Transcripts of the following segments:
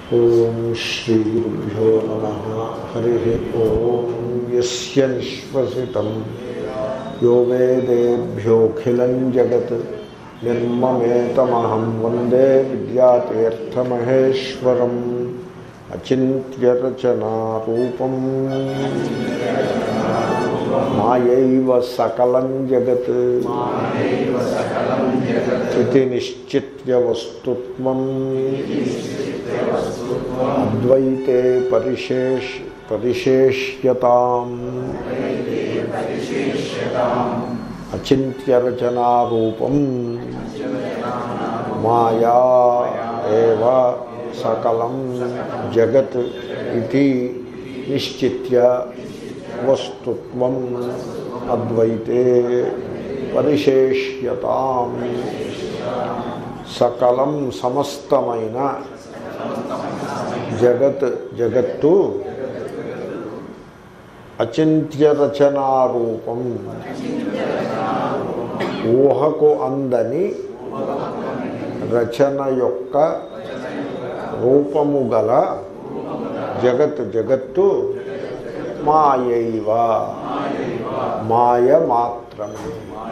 ఓం శ్రీ గురుభ్యో నమ హరి ఓం యస్య నిశ్వసితం యో వేదేభ్యోఖిలం జగత్ నిర్మమేతమహం వందే విద్యాతీర్థమహేశ్వరం అచింత్యరచనారూపం మాయైవ సకలం జగత్ ఇది నిశ్చిత్య వస్తుత్వం అద్వైతే పరిశేష్ పరిశేష్యతాం అచింత్యరచనారూపం మాయా ఏవ సకలం జగత్ ఇది నిశ్చిత్య వస్తుత్వం అద్వైతే పరిశేష్యతాం సకలం సమస్తమైన జగత్ జగత్తు అచింత్యరచనారూపం ఊహకు అందని రచన యొక్క రూపము గల జగత్ జగత్తు మాయైవ మాయ మాత్రమే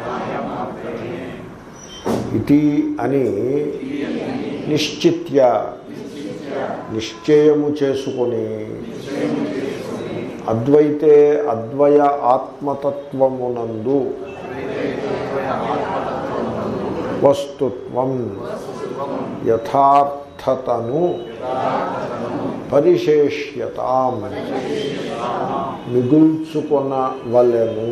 ఇది అని నిశ్చిత్య నిశ్చయము చేసుకొని అద్వైతే అద్వయ ఆత్మతత్వమునందు వస్తుత్వం యథార్థతను పరిశేష్యతాం మిగుల్చుకొనవలెను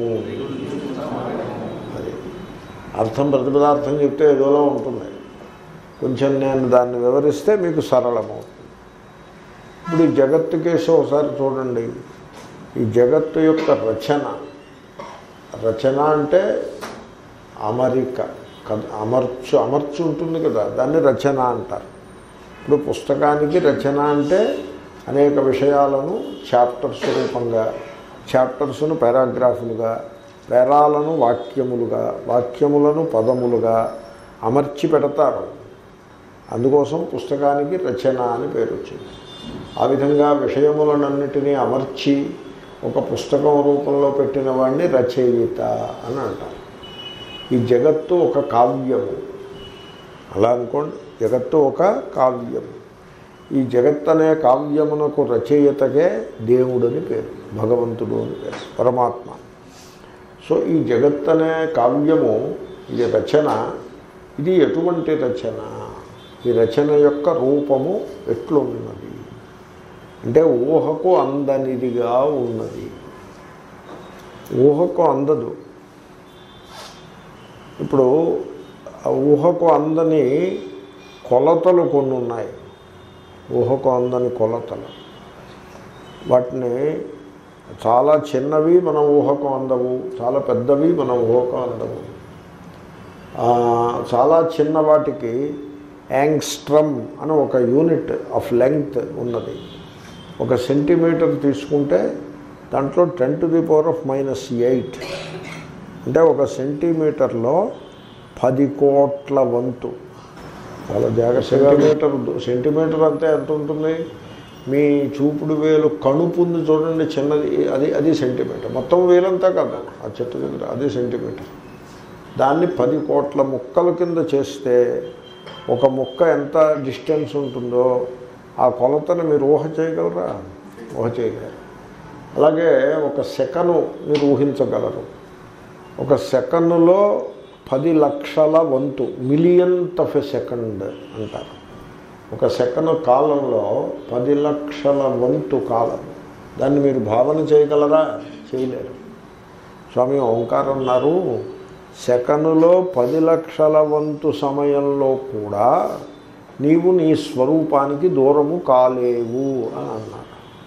అది అర్థం ప్రతిపదార్థం చెప్తే ఏదోలా ఉంటుంది కొంచెం నేను దాన్ని వివరిస్తే మీకు సరళమవుతుంది ఇప్పుడు ఈ జగత్తు కేసు ఒకసారి చూడండి ఈ జగత్తు యొక్క రచన రచన అంటే అమరిక అమర్చు అమర్చు ఉంటుంది కదా దాన్ని రచన అంటారు ఇప్పుడు పుస్తకానికి రచన అంటే అనేక విషయాలను చాప్టర్స్ రూపంగా చాప్టర్స్ను పారాగ్రాఫులుగా పేరాలను వాక్యములుగా వాక్యములను పదములుగా అమర్చి పెడతారు అందుకోసం పుస్తకానికి రచన అని పేరు వచ్చింది ఆ విధంగా విషయములనన్నిటినీ అమర్చి ఒక పుస్తకం రూపంలో పెట్టిన వాడిని రచయిత అని అంటారు ఈ జగత్తు ఒక కావ్యము అలా అనుకోండి జగత్తు ఒక కావ్యము ఈ జగత్ అనే కావ్యమునకు రచయితకే దేవుడని పేరు భగవంతుడు అని పేరు పరమాత్మ సో ఈ జగత్ అనే కావ్యము ఇది రచన ఇది ఎటువంటి రచన ఈ రచన యొక్క రూపము ఎట్లున్నది అంటే ఊహకు అందనిదిగా ఉన్నది ఊహకు అందదు ఇప్పుడు ఆ ఊహకు అందని కొలతలు కొన్ని ఉన్నాయి ఊహకు అందని కొలతలు వాటిని చాలా చిన్నవి మనం ఊహకు అందవు చాలా పెద్దవి మనం ఊహకు అందవు చాలా చిన్న వాటికి యాంగ్స్ట్రమ్ అని ఒక యూనిట్ ఆఫ్ లెంగ్త్ ఉన్నది ఒక సెంటీమీటర్ తీసుకుంటే దాంట్లో ten to the power of minus eight అంటే ఒక సెంటీమీటర్లో పది కోట్ల వంతు చాలా జాగ్రత్తగా మీటర్ సెంటీమీటర్ అంతే ఎంత ఉంటుంది మీ చూపుడు వేలు కణుపు ఉంది చూడండి చిన్నది అది అది సెంటీమీటర్ మొత్తం వేలంతా కాదు ఆ చెట్టు దగ్గర అది సెంటీమీటర్ దాన్ని పది కోట్ల ముక్కల కింద చేస్తే ఒక ముక్క ఎంత డిస్టెన్స్ ఉంటుందో ఆ కొలతను మీరు ఊహ చేయగలరా ఊహ చేయగలరు అలాగే ఒక సెకను మీరు ఊహించగలరు ఒక సెకండ్లో పది లక్షల వంతు మిలియన్త్ ఆఫ్ ఎ సెకండ్ అంటారు ఒక సెకండ్ కాలంలో పది లక్షల వంతు కాలం దాన్ని మీరు భావన చేయగలరా చేయలేరు స్వామి ఓంకారం అన్నారు సెకనులో పది లక్షల వంతు సమయంలో కూడా నీవు నీ స్వరూపానికి దూరము కాలేవు అని అన్నారు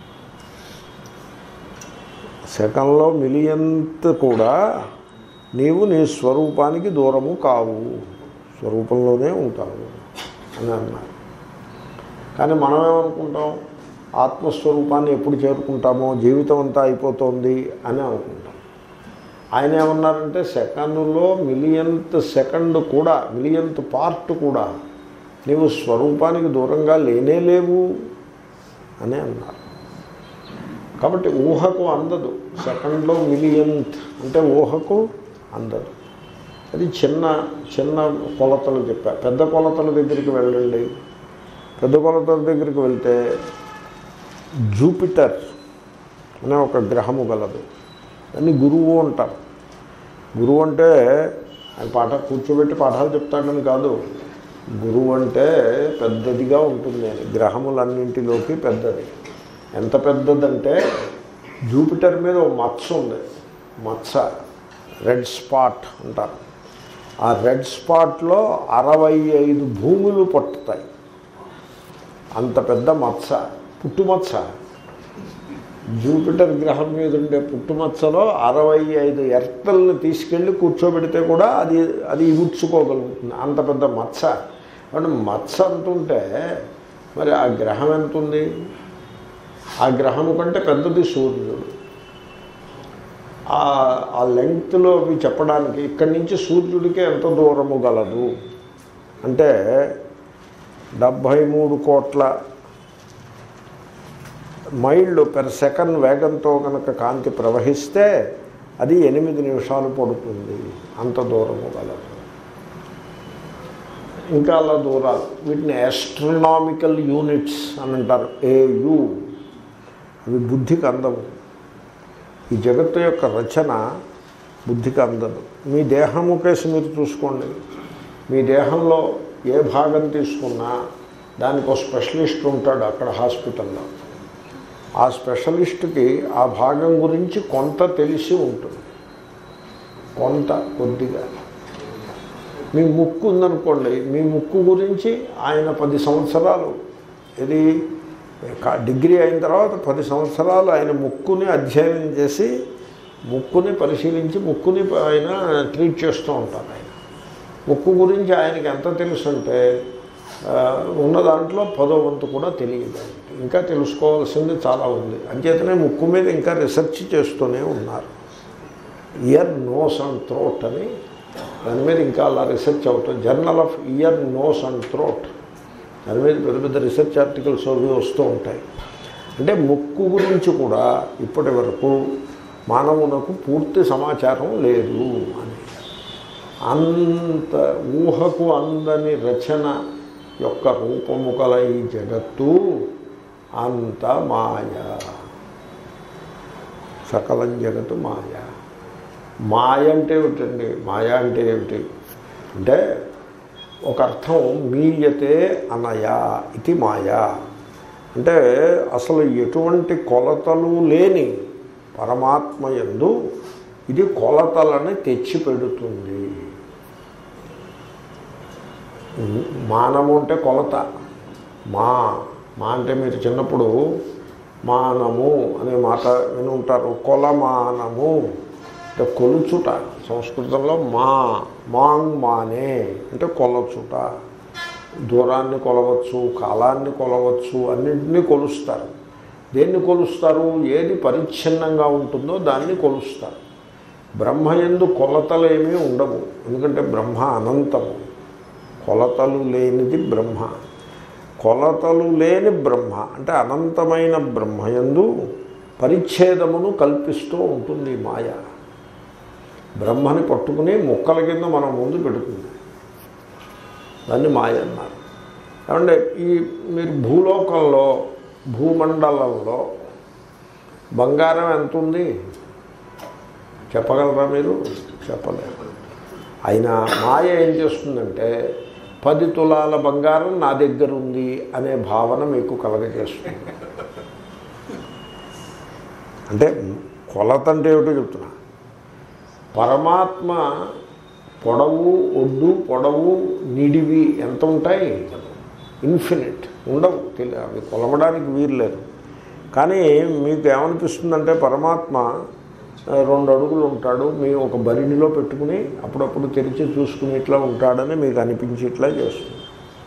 సెకండ్లో మిలియంత్ కూడా నీవు నీ స్వరూపానికి దూరము కావు స్వరూపంలోనే ఉంటావు అని అన్నారు కానీ మనం ఏమనుకుంటాం ఆత్మస్వరూపాన్ని ఎప్పుడు చేరుకుంటామో జీవితం అంతా అయిపోతుంది అని అనుకుంటాం ఆయన ఏమన్నారంటే సెకండ్లో మిలియంత్ సెకండ్ కూడా మిలియంత్ పార్ట్ కూడా నీవు స్వరూపానికి దూరంగా లేనే లేవు అని అన్నారు కాబట్టి ఊహకు అందదు సెకండ్లో మిలియన్త్ అంటే ఊహకు అందదు అది చిన్న చిన్న కొలతలు చెప్పా పెద్ద కొలతల దగ్గరికి వెళ్ళండి పెద్ద కొలతల దగ్గరికి వెళ్తే జూపిటర్ అనే ఒక గ్రహము గలదు దాన్ని గురువు అంటారు గురువు అంటే ఆయన పాఠ కూర్చోబెట్టి పాఠాలు చెప్తాడని కాదు గురువు అంటే పెద్దదిగా ఉంటుంది అని గ్రహములన్నింటిలోకి పెద్దది ఎంత పెద్దదంటే జూపిటర్ మీద ఒక మత్స ఉంది మత్స రెడ్ స్పాట్ అంటారు ఆ రెడ్ స్పాట్లో అరవై ఐదు భూములు పట్టుతాయి అంత పెద్ద మత్స పుట్టుమత్స జూపిటర్ గ్రహం మీద ఉండే పుట్టుమచ్చలో అరవై ఐదు ఎర్తల్ని తీసుకెళ్ళి కూర్చోబెడితే కూడా అది అది ఇగుడ్చుకోగలుగుతుంది అంత పెద్ద మత్స అంటే మత్స అంటుంటే మరి ఆ గ్రహం ఎంత ఉంది ఆ గ్రహము కంటే పెద్దది సూర్యుడు ఆ లెంగ్త్లో అవి చెప్పడానికి ఇక్కడి నుంచి సూర్యుడికి ఎంత దూరము గలదు అంటే డెబ్భై మూడు కోట్ల మైళ్ళు పెర్ సెకండ్ వేగంతో కనుక కాంతి ప్రవహిస్తే అది ఎనిమిది నిమిషాలు పడుతుంది అంత దూరము గలదు ఇంకా అలా దూరాలు వీటిని ఆస్ట్రనామికల్ యూనిట్స్ అని అంటారు ఏయు అవి బుద్ధికి అందవు ఈ జగత్తు యొక్క రచన బుద్ధికి అందదు మీ దేహము కేసు మీరు చూసుకోండి మీ దేహంలో ఏ భాగం తీసుకున్నా దానికి ఒక స్పెషలిస్ట్ ఉంటాడు అక్కడ హాస్పిటల్లో ఆ స్పెషలిస్ట్కి ఆ భాగం గురించి కొంత తెలిసి ఉంటుంది కొంత కొద్దిగా మీ ముక్కు ఉందనుకోండి మీ ముక్కు గురించి ఆయన పది సంవత్సరాలు ఇది కా- డిగ్రీ అయిన తర్వాత పది సంవత్సరాలు ఆయన ముక్కుని అధ్యయనం చేసి ముక్కుని పరిశీలించి ముక్కుని ఆయన ట్రీట్ చేస్తూ ఉంటారు ఆయన ముక్కు గురించి ఆయనకి ఎంత తెలుసు అంటే ఆ, ఉన్న దాంట్లో పదో వంతు కూడా తెలియదు ఆయనకి. ఇంకా తెలుసుకోవాల్సింది చాలా ఉంది అంచేతనే ముక్కు మీద ఇంకా రీసెర్చ్ చేస్తూనే ఉన్నారు ఇయర్ నోస్ అండ్ థ్రోట్ అని దాని మీద ఇంకా అలా రీసెర్చ్ అవుతుంది journal of ear nose and throat దాని మీద పెద్ద పెద్ద రీసెర్చ్ ఆర్టికల్స్ అవి వస్తూ ఉంటాయి అంటే ముక్కు గురించి కూడా ఇప్పటి వరకు మానవునకు పూర్తి సమాచారం లేదు అని అంత ఊహకు అందని రచన యొక్క రూపము కల ఈ జగత్తు అంత మాయ సకలం జగత్తు మాయ మాయ అంటే ఏమిటండి మాయ అంటే ఏమిటి అంటే ఒక అర్థం మీయతే అనయా ఇది మాయా అంటే అసలు ఎటువంటి కొలతలు లేని పరమాత్మ యందు ఇది కొలతలని తెచ్చిపెడుతుంది మానము అంటే కొలత మా మా అంటే మీరు చిన్నప్పుడు మానము అనే మాట విని ఉంటారు కొలమానము అంటే కొలుచుట సంస్కృతంలో మా మాంగ్ మానే అంటే కొలచుట దూరాన్ని కొలవచ్చు కాలాన్ని కొలవచ్చు అన్నింటినీ కొలుస్తారు దేన్ని కొలుస్తారు ఏది పరిచ్ఛిన్నంగా ఉంటుందో దాన్ని కొలుస్తారు బ్రహ్మయందు కొలతలేమీ ఉండవు ఎందుకంటే బ్రహ్మ అనంతము కొలతలు లేనిది బ్రహ్మ కొలతలు లేని బ్రహ్మ అంటే అనంతమైన బ్రహ్మయందు పరిచ్ఛేదమును కల్పిస్తూ ఉంటుంది ఈ మాయ బ్రహ్మని పట్టుకుని ముక్కల కింద మన ముందు పెడుతుంది దాన్ని మాయ అన్నారు ఏమంటే ఈ మీరు భూలోకంలో భూమండలంలో బంగారం ఎంత ఉంది చెప్పగలరా మీరు చెప్పలేరు అయినా మాయ ఏం చేస్తుందంటే పది తులాల బంగారం నా దగ్గర ఉంది అనే భావన మీకు కలగజేస్తుంది అంటే కొలత అంటే ఏమిటో చెప్తున్నా పరమాత్మ పొడవు ఒడ్డు పొడవు నిడివి ఎంత ఉంటాయి ఇన్ఫినిట్ ఉండవు తెలి అవి కొలవడానికి వీలు లేదు కానీ మీకు ఏమనిపిస్తుందంటే పరమాత్మ ఆ, రెండు అడుగులు ఉంటాడు మీ ఒక బరిణిలో పెట్టుకుని అప్పుడప్పుడు తెరిచి చూసుకుని ఇట్లా ఉంటాడని మీకు అనిపించి ఇట్లా చేస్తుంది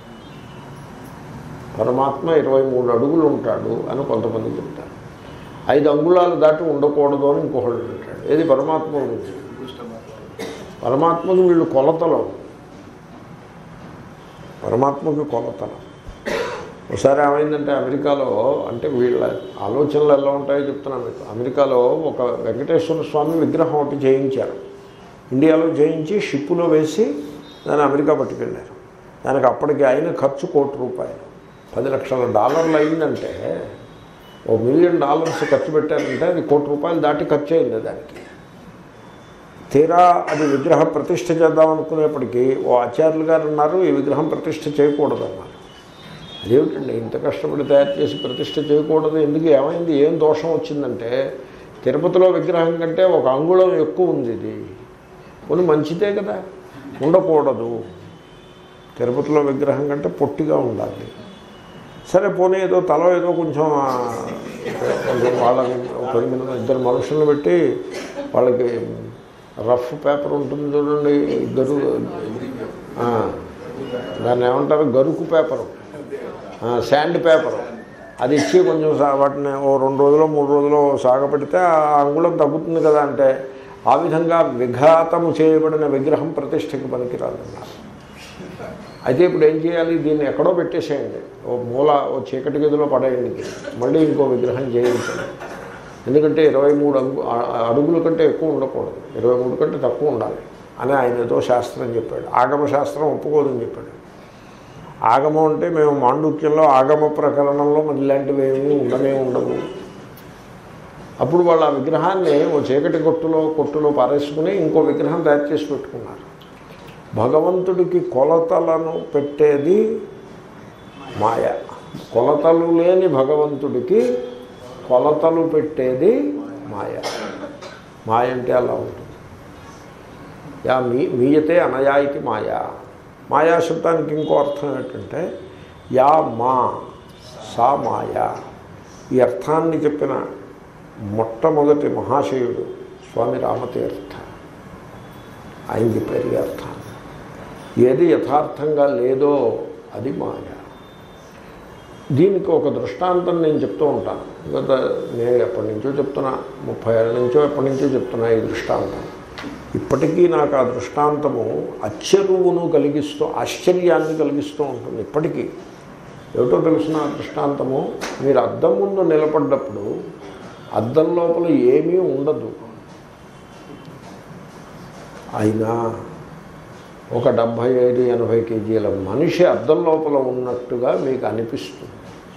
పరమాత్మ ఇరవై మూడు అడుగులు ఉంటాడు అని కొంతమంది చెప్తారు ఐదు అంగుళాలు దాటి ఉండకూడదు అని ఇంకొకళ్ళు అంటాడు ఏది పరమాత్మ గురించి పరమాత్మకు వీళ్ళు కొలతలు పరమాత్మకి కొలతలు ఒకసారి ఏమైందంటే అమెరికాలో అంటే వీళ్ళ ఆలోచనలు ఎలా ఉంటాయో చెప్తున్నాను మీకు అమెరికాలో ఒక వెంకటేశ్వర స్వామి విగ్రహం ఒకటి చేయించారు ఇండియాలో చేయించి షిప్పులో వేసి దాన్ని అమెరికా పట్టుకెళ్ళారు దానికి అప్పటికి అయిన ఖర్చు కోటి రూపాయలు పది లక్షల డాలర్లు అయిందంటే ఓ మిలియన్ డాలర్స్ ఖర్చు పెట్టారంటే అది కోటి రూపాయలు దాటి ఖర్చు అయింది దానికి తీరా అది విగ్రహ ప్రతిష్ఠ చేద్దాం అనుకునేప్పటికీ ఓ ఆచార్యులు గారు అన్నారు ఈ విగ్రహం ప్రతిష్ఠ చేయకూడదు అన్నారు అదేమిటండి ఇంత కష్టపడి తయారు చేసి ప్రతిష్ఠ చేయకూడదు ఎందుకు ఏమైంది ఏం దోషం వచ్చిందంటే తిరుపతిలో విగ్రహం కంటే ఒక అంగుళం ఎక్కువ ఉంది ఇది కొన్ని మంచిదే కదా ఉండకూడదు తిరుపతిలో విగ్రహం కంటే పొట్టిగా ఉండాలి సరే పోనీ ఏదో తల ఏదో కొంచెం ఆ, కొంచెం వాళ్ళని ఒక పది మంది ఇద్దరు మనుషులను పెట్టి వాళ్ళకి రఫ్ పేపర్ ఉంటుంది చూడండి గరు ఆ, దాన్ని ఏమంటారు గరుకు పేపరు ఆ, శాండ్ పేపరు అది ఇచ్చి కొంచెం సా- వాటిని ఓ రెండు రోజులు మూడు రోజులు సాగపెడితే ఆ అంగుళం తగ్గుతుంది కదా అంటే ఆ విధంగా విఘాతము చేయబడిన విగ్రహం ప్రతిష్టకి పనికిరాదన్నారు అయితే ఇప్పుడు ఏం చేయాలి దీన్ని ఎక్కడో పెట్టేసేయండి ఓ మూల ఓ చీకటి గదిలో పడేయండి మళ్ళీ ఇంకో విగ్రహం చేయించండి ఎందుకంటే ఇరవై మూడు అడుగు ఆ- అడుగుల కంటే ఎక్కువ ఉండకూడదు ఇరవై మూడు కంటే తక్కువ ఉండాలి అని ఆయన ఏదో శాస్త్రం చెప్పాడు ఆగమ శాస్త్రం ఒప్పుకోదని చెప్పాడు ఆగమం అంటే మేము మాండుక్యంలో ఆగమ ప్రకరణంలో మరి ఇలాంటివి ఏమీ ఉండనే ఉండవు అప్పుడు వాళ్ళు ఆ విగ్రహాన్ని ఓ చీకటి కొట్టులో కొట్టులో పారేసుకుని ఇంకో విగ్రహం తయారు చేసి పెట్టుకున్నారు భగవంతుడికి కొలతలను పెట్టేది మాయ కొలతలు లేని భగవంతుడికి కొలతలు పెట్టేది మాయ మాయ అంటే అలా ఉంటుంది యా మీ మీయతే అనయా ఇది మాయా మాయా శబ్దానికి ఇంకో అర్థం ఏంటంటే యా మా సా మాయా ఈ అర్థాన్ని చెప్పిన మొట్టమొదటి మహాశయుడు స్వామి రామతీర్థ ఆయన చెప్పారు ఈ అర్థాన్ని ఏది యథార్థంగా లేదో అది మాయ దీనికి ఒక దృష్టాంతం నేను చెప్తూ ఉంటాను గత నేను ఎప్పటి నుంచో చెప్తున్నా ముప్పై ఏళ్ళ నుంచో ఎప్పటి నుంచో చెప్తున్నా ఈ దృష్టాంతం ఇప్పటికీ నాకు ఆ దృష్టాంతము అచ్చరువును కలిగిస్తూ ఆశ్చర్యాన్ని కలిగిస్తూ ఉంటుంది ఇప్పటికీ ఏమిటో తెలిసిన ఆ దృష్టాంతము మీరు అద్దం ముందు నిలబడ్డప్పుడు అద్దం లోపల ఏమీ ఉండదు అయినా ఒక డెబ్భై ఐదు ఎనభై కేజీల మనిషి అద్దం లోపల ఉన్నట్టుగా మీకు అనిపిస్తుంది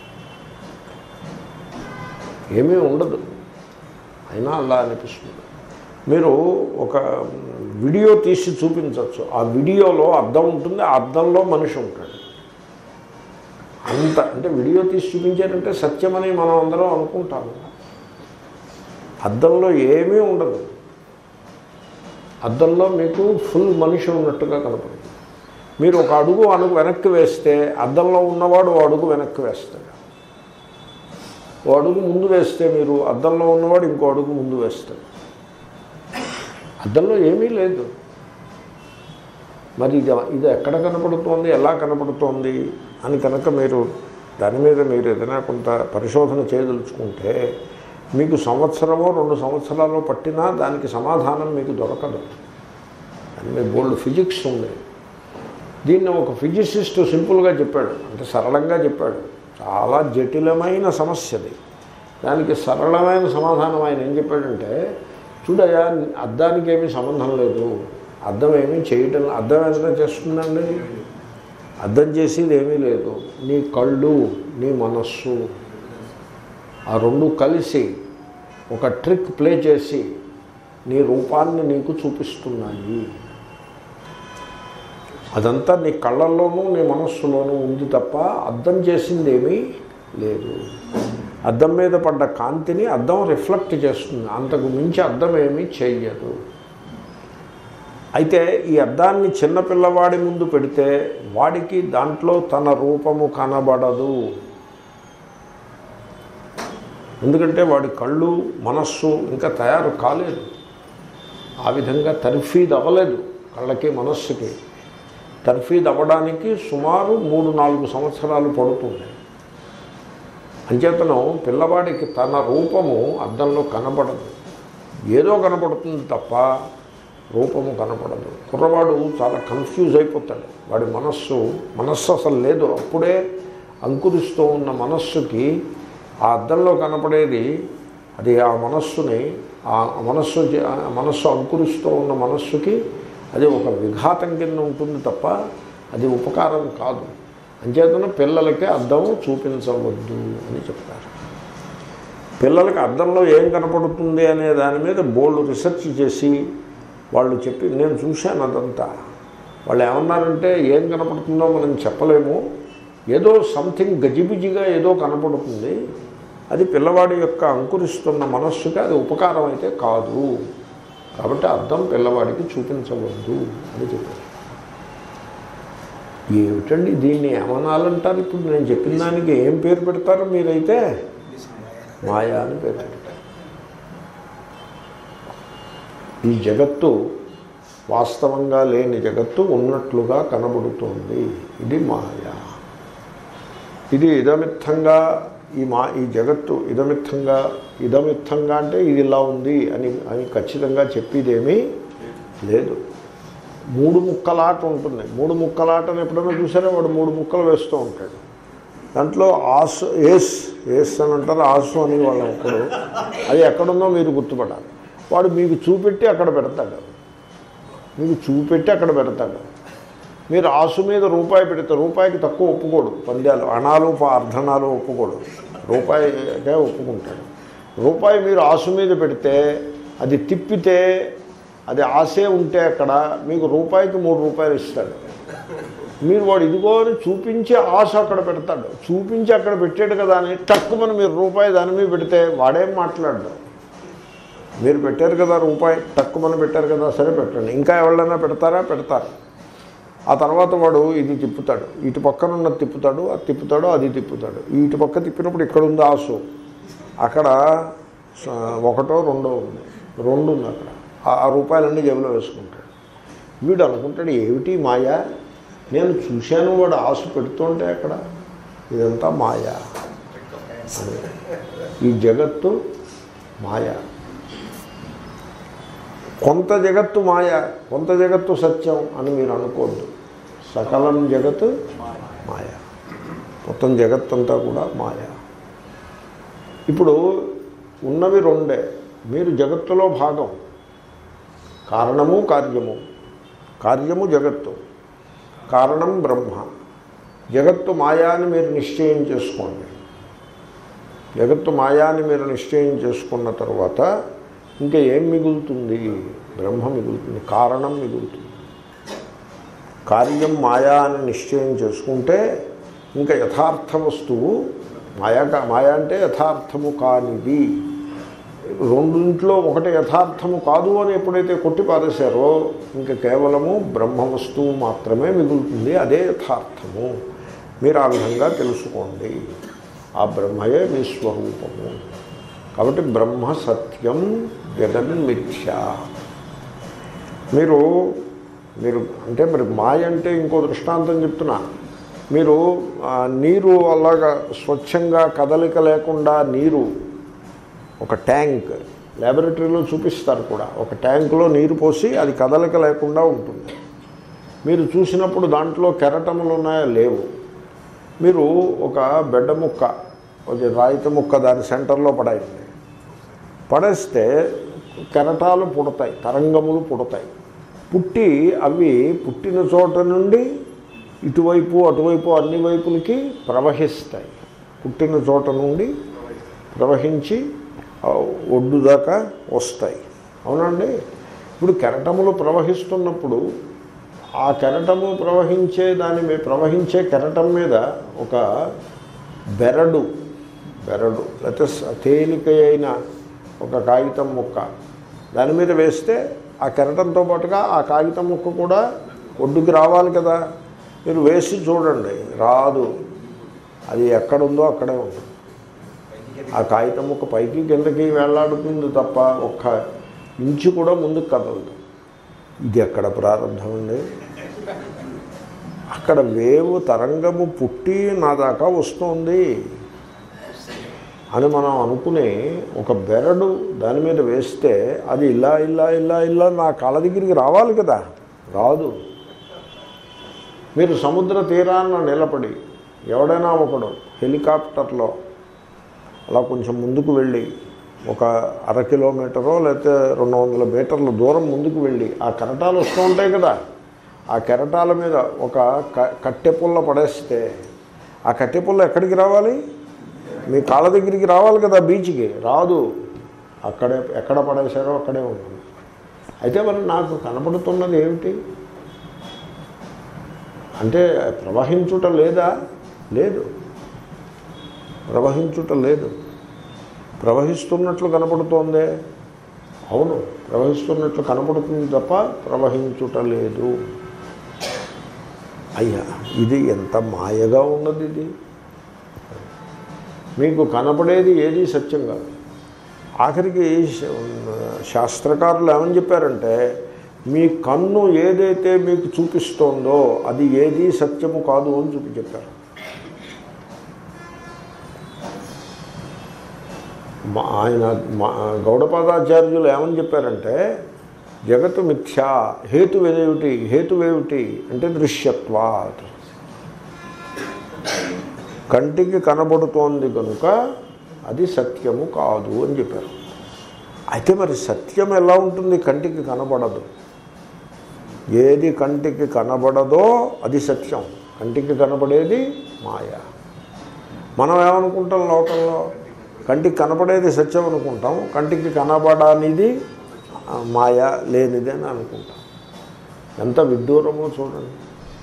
ఏమీ ఉండదు అయినా అలా అనిపిస్తుంది మీరు ఒక వీడియో తీసి చూపించవచ్చు ఆ వీడియోలో అద్దం ఉంటుంది ఆ అద్దంలో మనిషి ఉంటాడు అంత అంటే వీడియో తీసి చూపించారంటే సత్యమని మనం అందరం అనుకుంటాము అద్దంలో ఏమీ ఉండదు అద్దంలో మీకు ఫుల్ మనిషి ఉన్నట్టుగా కనపడుతుంది మీరు ఒక అడుగు అడుగు వెనక్కి వేస్తే అద్దంలో ఉన్నవాడు ఓ అడుగు వెనక్కి వేస్తాడు ఓ అడుగు ముందు వేస్తే మీరు అద్దంలో ఉన్నవాడు ఇంకో అడుగు ముందు వేస్తాడు అద్దంలో ఏమీ లేదు మరి ఇది ఇది ఎక్కడ కనపడుతోంది ఎలా కనపడుతోంది అని కనుక మీరు దాని మీద మీరు ఏదైనా కొంత పరిశోధన చేయదలుచుకుంటే మీకు సంవత్సరమో రెండు సంవత్సరాలు పట్టినా దానికి సమాధానం మీకు దొరకదు అని మీ బోల్డ్ ఫిజిక్స్ ఉంది దీన్ని ఒక ఫిజిసిస్ట్ సింపుల్గా చెప్పాడు అంటే సరళంగా చెప్పాడు చాలా జటిలమైన సమస్యది దానికి సరళమైన సమాధానం ఆయన ఏం చెప్పాడంటే చూడయా అద్దానికి ఏమీ సంబంధం లేదు అద్దం ఏమీ చేయటం అద్దం ఎంత చేస్తుందండి అర్థం చేసేది ఏమీ లేదు నీ కళ్ళు నీ మనస్సు ఆ రెండు కలిసి ఒక ట్రిక్ ప్లే చేసి నీ రూపాన్ని నీకు చూపిస్తున్నాయి అదంతా నీ కళ్ళల్లోనూ నీ మనస్సులోనూ ఉంది తప్ప అర్థం చేసింది ఏమీ లేదు అద్దం మీద పడ్డ కాంతిని అద్దం రిఫ్లెక్ట్ చేస్తుంది అంతకు మించి అద్దం ఏమీ చెయ్యదు అయితే ఈ అద్దాన్ని చిన్నపిల్లవాడి ముందు పెడితే వాడికి దాంట్లో తన రూపము కనబడదు ఎందుకంటే వాడి కళ్ళు మనస్సు ఇంకా తయారు కాలేదు ఆ విధంగా తర్ఫీద్ అవ్వలేదు కళ్ళకి మనస్సుకి తర్ఫీద్ అవ్వడానికి సుమారు మూడు నాలుగు సంవత్సరాలు పడుతుంది అంచేతనం పిల్లవాడికి తన రూపము అద్దంలో కనపడదు ఏదో కనపడుతుంది తప్ప రూపము కనపడదు కుర్రవాడు చాలా కన్ఫ్యూజ్ అయిపోతాడు వాడి మనస్సు మనస్సు అసలు లేదు అప్పుడే అంకురిస్తూ ఉన్న మనస్సుకి ఆ అద్దంలో కనపడేది అది ఆ మనస్సుని ఆ మనస్సు చే- ఆ మనస్సు అంకురిస్తూ ఉన్న మనస్సుకి అది ఒక విఘాతం కింద ఉంటుంది తప్ప అది ఉపకారం కాదు అంచేతన పిల్లలకి అద్దం చూపించవద్దు అని చెప్తారు పిల్లలకి అద్దంలో ఏం కనపడుతుంది అనే దాని మీద బోల్డ్ రీసెర్చ్ చేసి వాళ్ళు చెప్పి నేను చూశాను అదంతా వాళ్ళు ఏమన్నారంటే ఏం కనపడుతుందో మనం చెప్పలేము ఏదో సంథింగ్ గజిబిజిగా ఏదో కనపడుతుంది అది పిల్లవాడి యొక్క అంకురిస్తున్న మనస్సుకి అది ఉపకారం అయితే కాదు కాబట్టి అర్థం పిల్లవాడికి చూపించవద్దు అని చెప్పారు ఏమిటండి దీన్ని ఏమనాలంటారు ఇప్పుడు నేను చెప్పిన దానికి ఏం పేరు పెడతారు మీరైతే మాయా అని పేరు పెడతారు ఈ జగత్తు వాస్తవంగా లేని జగత్తు ఉన్నట్లుగా కనబడుతోంది ఇది మాయా ఇది ఇదమిత్తంగా ఈ మా ఈ జగత్తు ఇదమిత్తంగా ఇదమిత్తంగా అంటే ఇది ఇలా ఉంది అని అని ఖచ్చితంగా చెప్పేదేమీ లేదు మూడు ముక్కలాట ఉంటుంది మూడు ముక్కలాటను ఎప్పుడైనా చూసారా వాడు మూడు ముక్కలు వేస్తూ ఉంటాడు దాంట్లో ఆసు ఏస్ ఏస్ అని అంటారు ఆసు అని వాళ్ళు అప్పుడు అది ఎక్కడుందో మీరు గుర్తుపడాలి వాడు మీకు చూపెట్టి అక్కడ పెడతాడు మీకు చూపెట్టి అక్కడ పెడతాడు మీరు ఆసు మీద రూపాయి పెడితే రూపాయికి తక్కువ ఒప్పుకోడు పంద్యాలు అణాలు ప- అర్ధనాలు ఒప్పుకోడు రూపాయికే ఒప్పుకుంటాడు రూపాయి మీరు ఆసు మీద పెడితే అది తిప్పితే అది ఆసే ఉంటే అక్కడ మీకు రూపాయికి మూడు రూపాయలు ఇస్తాడు మీరు వాడు ఇదిగో అని చూపించి ఆశ అక్కడ పెడతాడు చూపించి అక్కడ పెట్టాడు కదా అని తక్కువని మీరు రూపాయి దాని మీద పెడితే వాడేం మాట్లాడడు మీరు పెట్టారు కదా రూపాయి తక్కువని పెట్టారు కదా సరే పెట్టండి ఇంకా ఎవరైనా పెడతారా పెడతారు ఆ తర్వాత వాడు ఇది తిప్పుతాడు ఇటు పక్కన ఉన్నది తిప్పుతాడు అది తిప్పుతాడు అది తిప్పుతాడు ఈ ఇటు పక్క తిప్పినప్పుడు ఇక్కడ ఉంది ఆసు అక్కడ స- ఒకటో రెండో ఉంది రెండు ఉంది అక్కడ ఆ- ఆ రూపాయలన్నీ జేబులో వేసుకుంటాడు వీడు అనుకుంటాడు ఏమిటి మాయా నేను చూశాను వాడు ఆసు పెడుతుంటే అక్కడ ఇదంతా మాయా అని. ఈ జగత్తు మాయా కొంత జగత్తు మాయ కొంత జగత్తు సత్యం అని మీరు అనుకోవద్దు సకలం జగత్తు మాయ మొత్తం జగత్తంతా కూడా మాయ ఇప్పుడు ఉన్నవి రెండే మీరు జగత్తులో భాగం కారణము కార్యము కార్యము జగత్తు కారణం బ్రహ్మ జగత్తు మాయా అని మీరు నిశ్చయం చేసుకోండి జగత్తు మాయా అని మీరు నిశ్చయం చేసుకున్న తర్వాత ఇంకా ఏం మిగులుతుంది బ్రహ్మ మిగులుతుంది కారణం మిగులుతుంది కార్యం మాయా అని నిశ్చయం చేసుకుంటే ఇంకా యథార్థ వస్తువు మాయా కా- మాయా అంటే యథార్థము కానిది రెండింట్లో ఒకటి యథార్థము కాదు అని ఎప్పుడైతే కొట్టి పారేశారో ఇంకా కేవలము బ్రహ్మ వస్తువు మాత్రమే మిగులుతుంది అదే యథార్థము మీరు ఆ విధంగా తెలుసుకోండి ఆ బ్రహ్మయే మీ స్వరూపము కాబట్టి బ్రహ్మ సత్యం జగన్మిథ్య మీరు మీరు అంటే మరి మాయ అంటే ఇంకో దృష్టాంతం చెప్తున్నా మీరు ఆ, నీరు అలాగా స్వచ్ఛంగా కదలిక లేకుండా నీరు ఒక ట్యాంక్ ల్యాబొరేటరీలో చూపిస్తారు కూడా ఒక ట్యాంకులో నీరు పోసి అది కదలిక లేకుండా ఉంటుంది మీరు చూసినప్పుడు దాంట్లో కెరటములు ఉన్నాయా లేవు మీరు ఒక బెడ్డ ముక్క ఒక రాయిత ముక్క దాని సెంటర్లో పడాయండి పడేస్తే కెరటాలు పుడతాయి తరంగములు పుడతాయి పుట్టి అవి పుట్టిన చోట నుండి ఇటువైపు అటువైపు అన్ని వైపులకి ప్రవహిస్తాయి పుట్టిన చోట నుండి ప్రవహించి ఆ ఒడ్డు దాకా వస్తాయి అవునండి ఇప్పుడు కెరటములు ప్రవహిస్తున్నప్పుడు ఆ కెరటము ప్రవహించే దాని మీద ప్రవహించే కెరటం మీద ఒక బెరడు బెరడు లేకపోతే స- తేలిక అయిన ఒక కాగితం ముక్క దాని మీద వేస్తే ఆ కెరటంతో పాటుగా ఆ కాగితం ముక్క కూడా ఒడ్డుకి రావాలి కదా మీరు వేసి చూడండి రాదు అది ఎక్కడుందో అక్కడే ఉంటుంది ఆ కాగితం ముక్క పైకి కిందకి వేలాడుతుంది తప్ప ఒక్క ఇంచు కూడా ముందుకు కదలదు ఇది ఎక్కడ ప్రారంభం అండి అక్కడ వేవు తరంగము పుట్టి నా దాకా వస్తుంది అని మనం అనుకుని ఒక బెరడు దాని మీద వేస్తే అది ఇలా ఇలా ఇలా ఇలా నా కాళ్ళ దగ్గరికి రావాలి కదా రాదు మీరు సముద్ర తీరాన్న నిలబడి ఎవడైనా ఒకడు హెలికాప్టర్లో అలా కొంచెం ముందుకు వెళ్ళి ఒక అర కిలోమీటరో లేకపోతే రెండు వందల మీటర్ల దూరం ముందుకు వెళ్ళి ఆ కెరటాలు వస్తూ ఉంటాయి కదా ఆ కెరటాల మీద ఒక క- కట్టె పుల్ల పడేస్తే ఆ కట్టె పుల్ల ఎక్కడికి రావాలి మీ కాళ్ళ దగ్గరికి రావాలి కదా బీచ్కి రాదు అక్కడే ఎక్కడ పడేశారో అక్కడే ఉంటుంది అయితే మరి నాకు కనపడుతున్నది ఏమిటి అంటే ప్రవహించుట లేదా లేదు ప్రవహించుట లేదు ప్రవహిస్తున్నట్లు కనపడుతోందే అవును ప్రవహిస్తున్నట్లు కనపడుతుంది తప్ప ప్రవహించుట లేదు అయ్యా ఇది ఎంత మాయగా ఉన్నది ఇది మీకు కనపడేది ఏది సత్యం కాదు ఆఖరికి శ- శాస్త్రకారులు ఏమని చెప్పారంటే మీ కన్ను ఏదైతే మీకు చూపిస్తోందో అది ఏది సత్యము కాదు అని చూపి చెప్పారు మా- ఆయన మా- గౌడపాదాచార్యులు ఏమని చెప్పారంటే జగత్తు మిథ్యా హేతువేమిటి హేతువేమిటి అంటే దృశ్యత్వాత్ కంటికి కనబడుతోంది కనుక అది సత్యము కాదు అని చెప్పారు అయితే మరి సత్యం ఎలా ఉంటుంది కంటికి కనబడదు ఏది కంటికి కనబడదో అది సత్యం కంటికి కనబడేది మాయ మనం ఏమనుకుంటాం లోకంలో కంటికి కనపడేది సత్యం అనుకుంటాం కంటికి కనబడనిది ఆ, మాయ లేనిది అని అనుకుంటాం ఎంత విడ్డూరమో చూడండి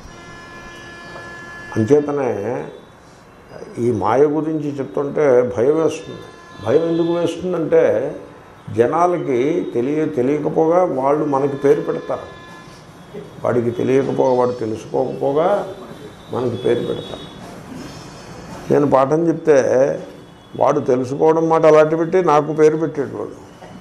అంచేతనే ఈ మాయ గురించి చెప్తుంటే భయం వేస్తుంది భయం ఎందుకు వేస్తుందంటే జనాలకి తెలియ తెలియకపోగా వాళ్ళు మనకి పేరు పెడతారు వాడికి తెలియకపోగా వాడు తెలుసుకోకపోగా మనకి పేరు పెడతారు నేను పాఠం చెప్తే వాడు తెలుసుకోవడం మాట అలాంటి పెట్టి నాకు పేరు పెట్టాడు వాడు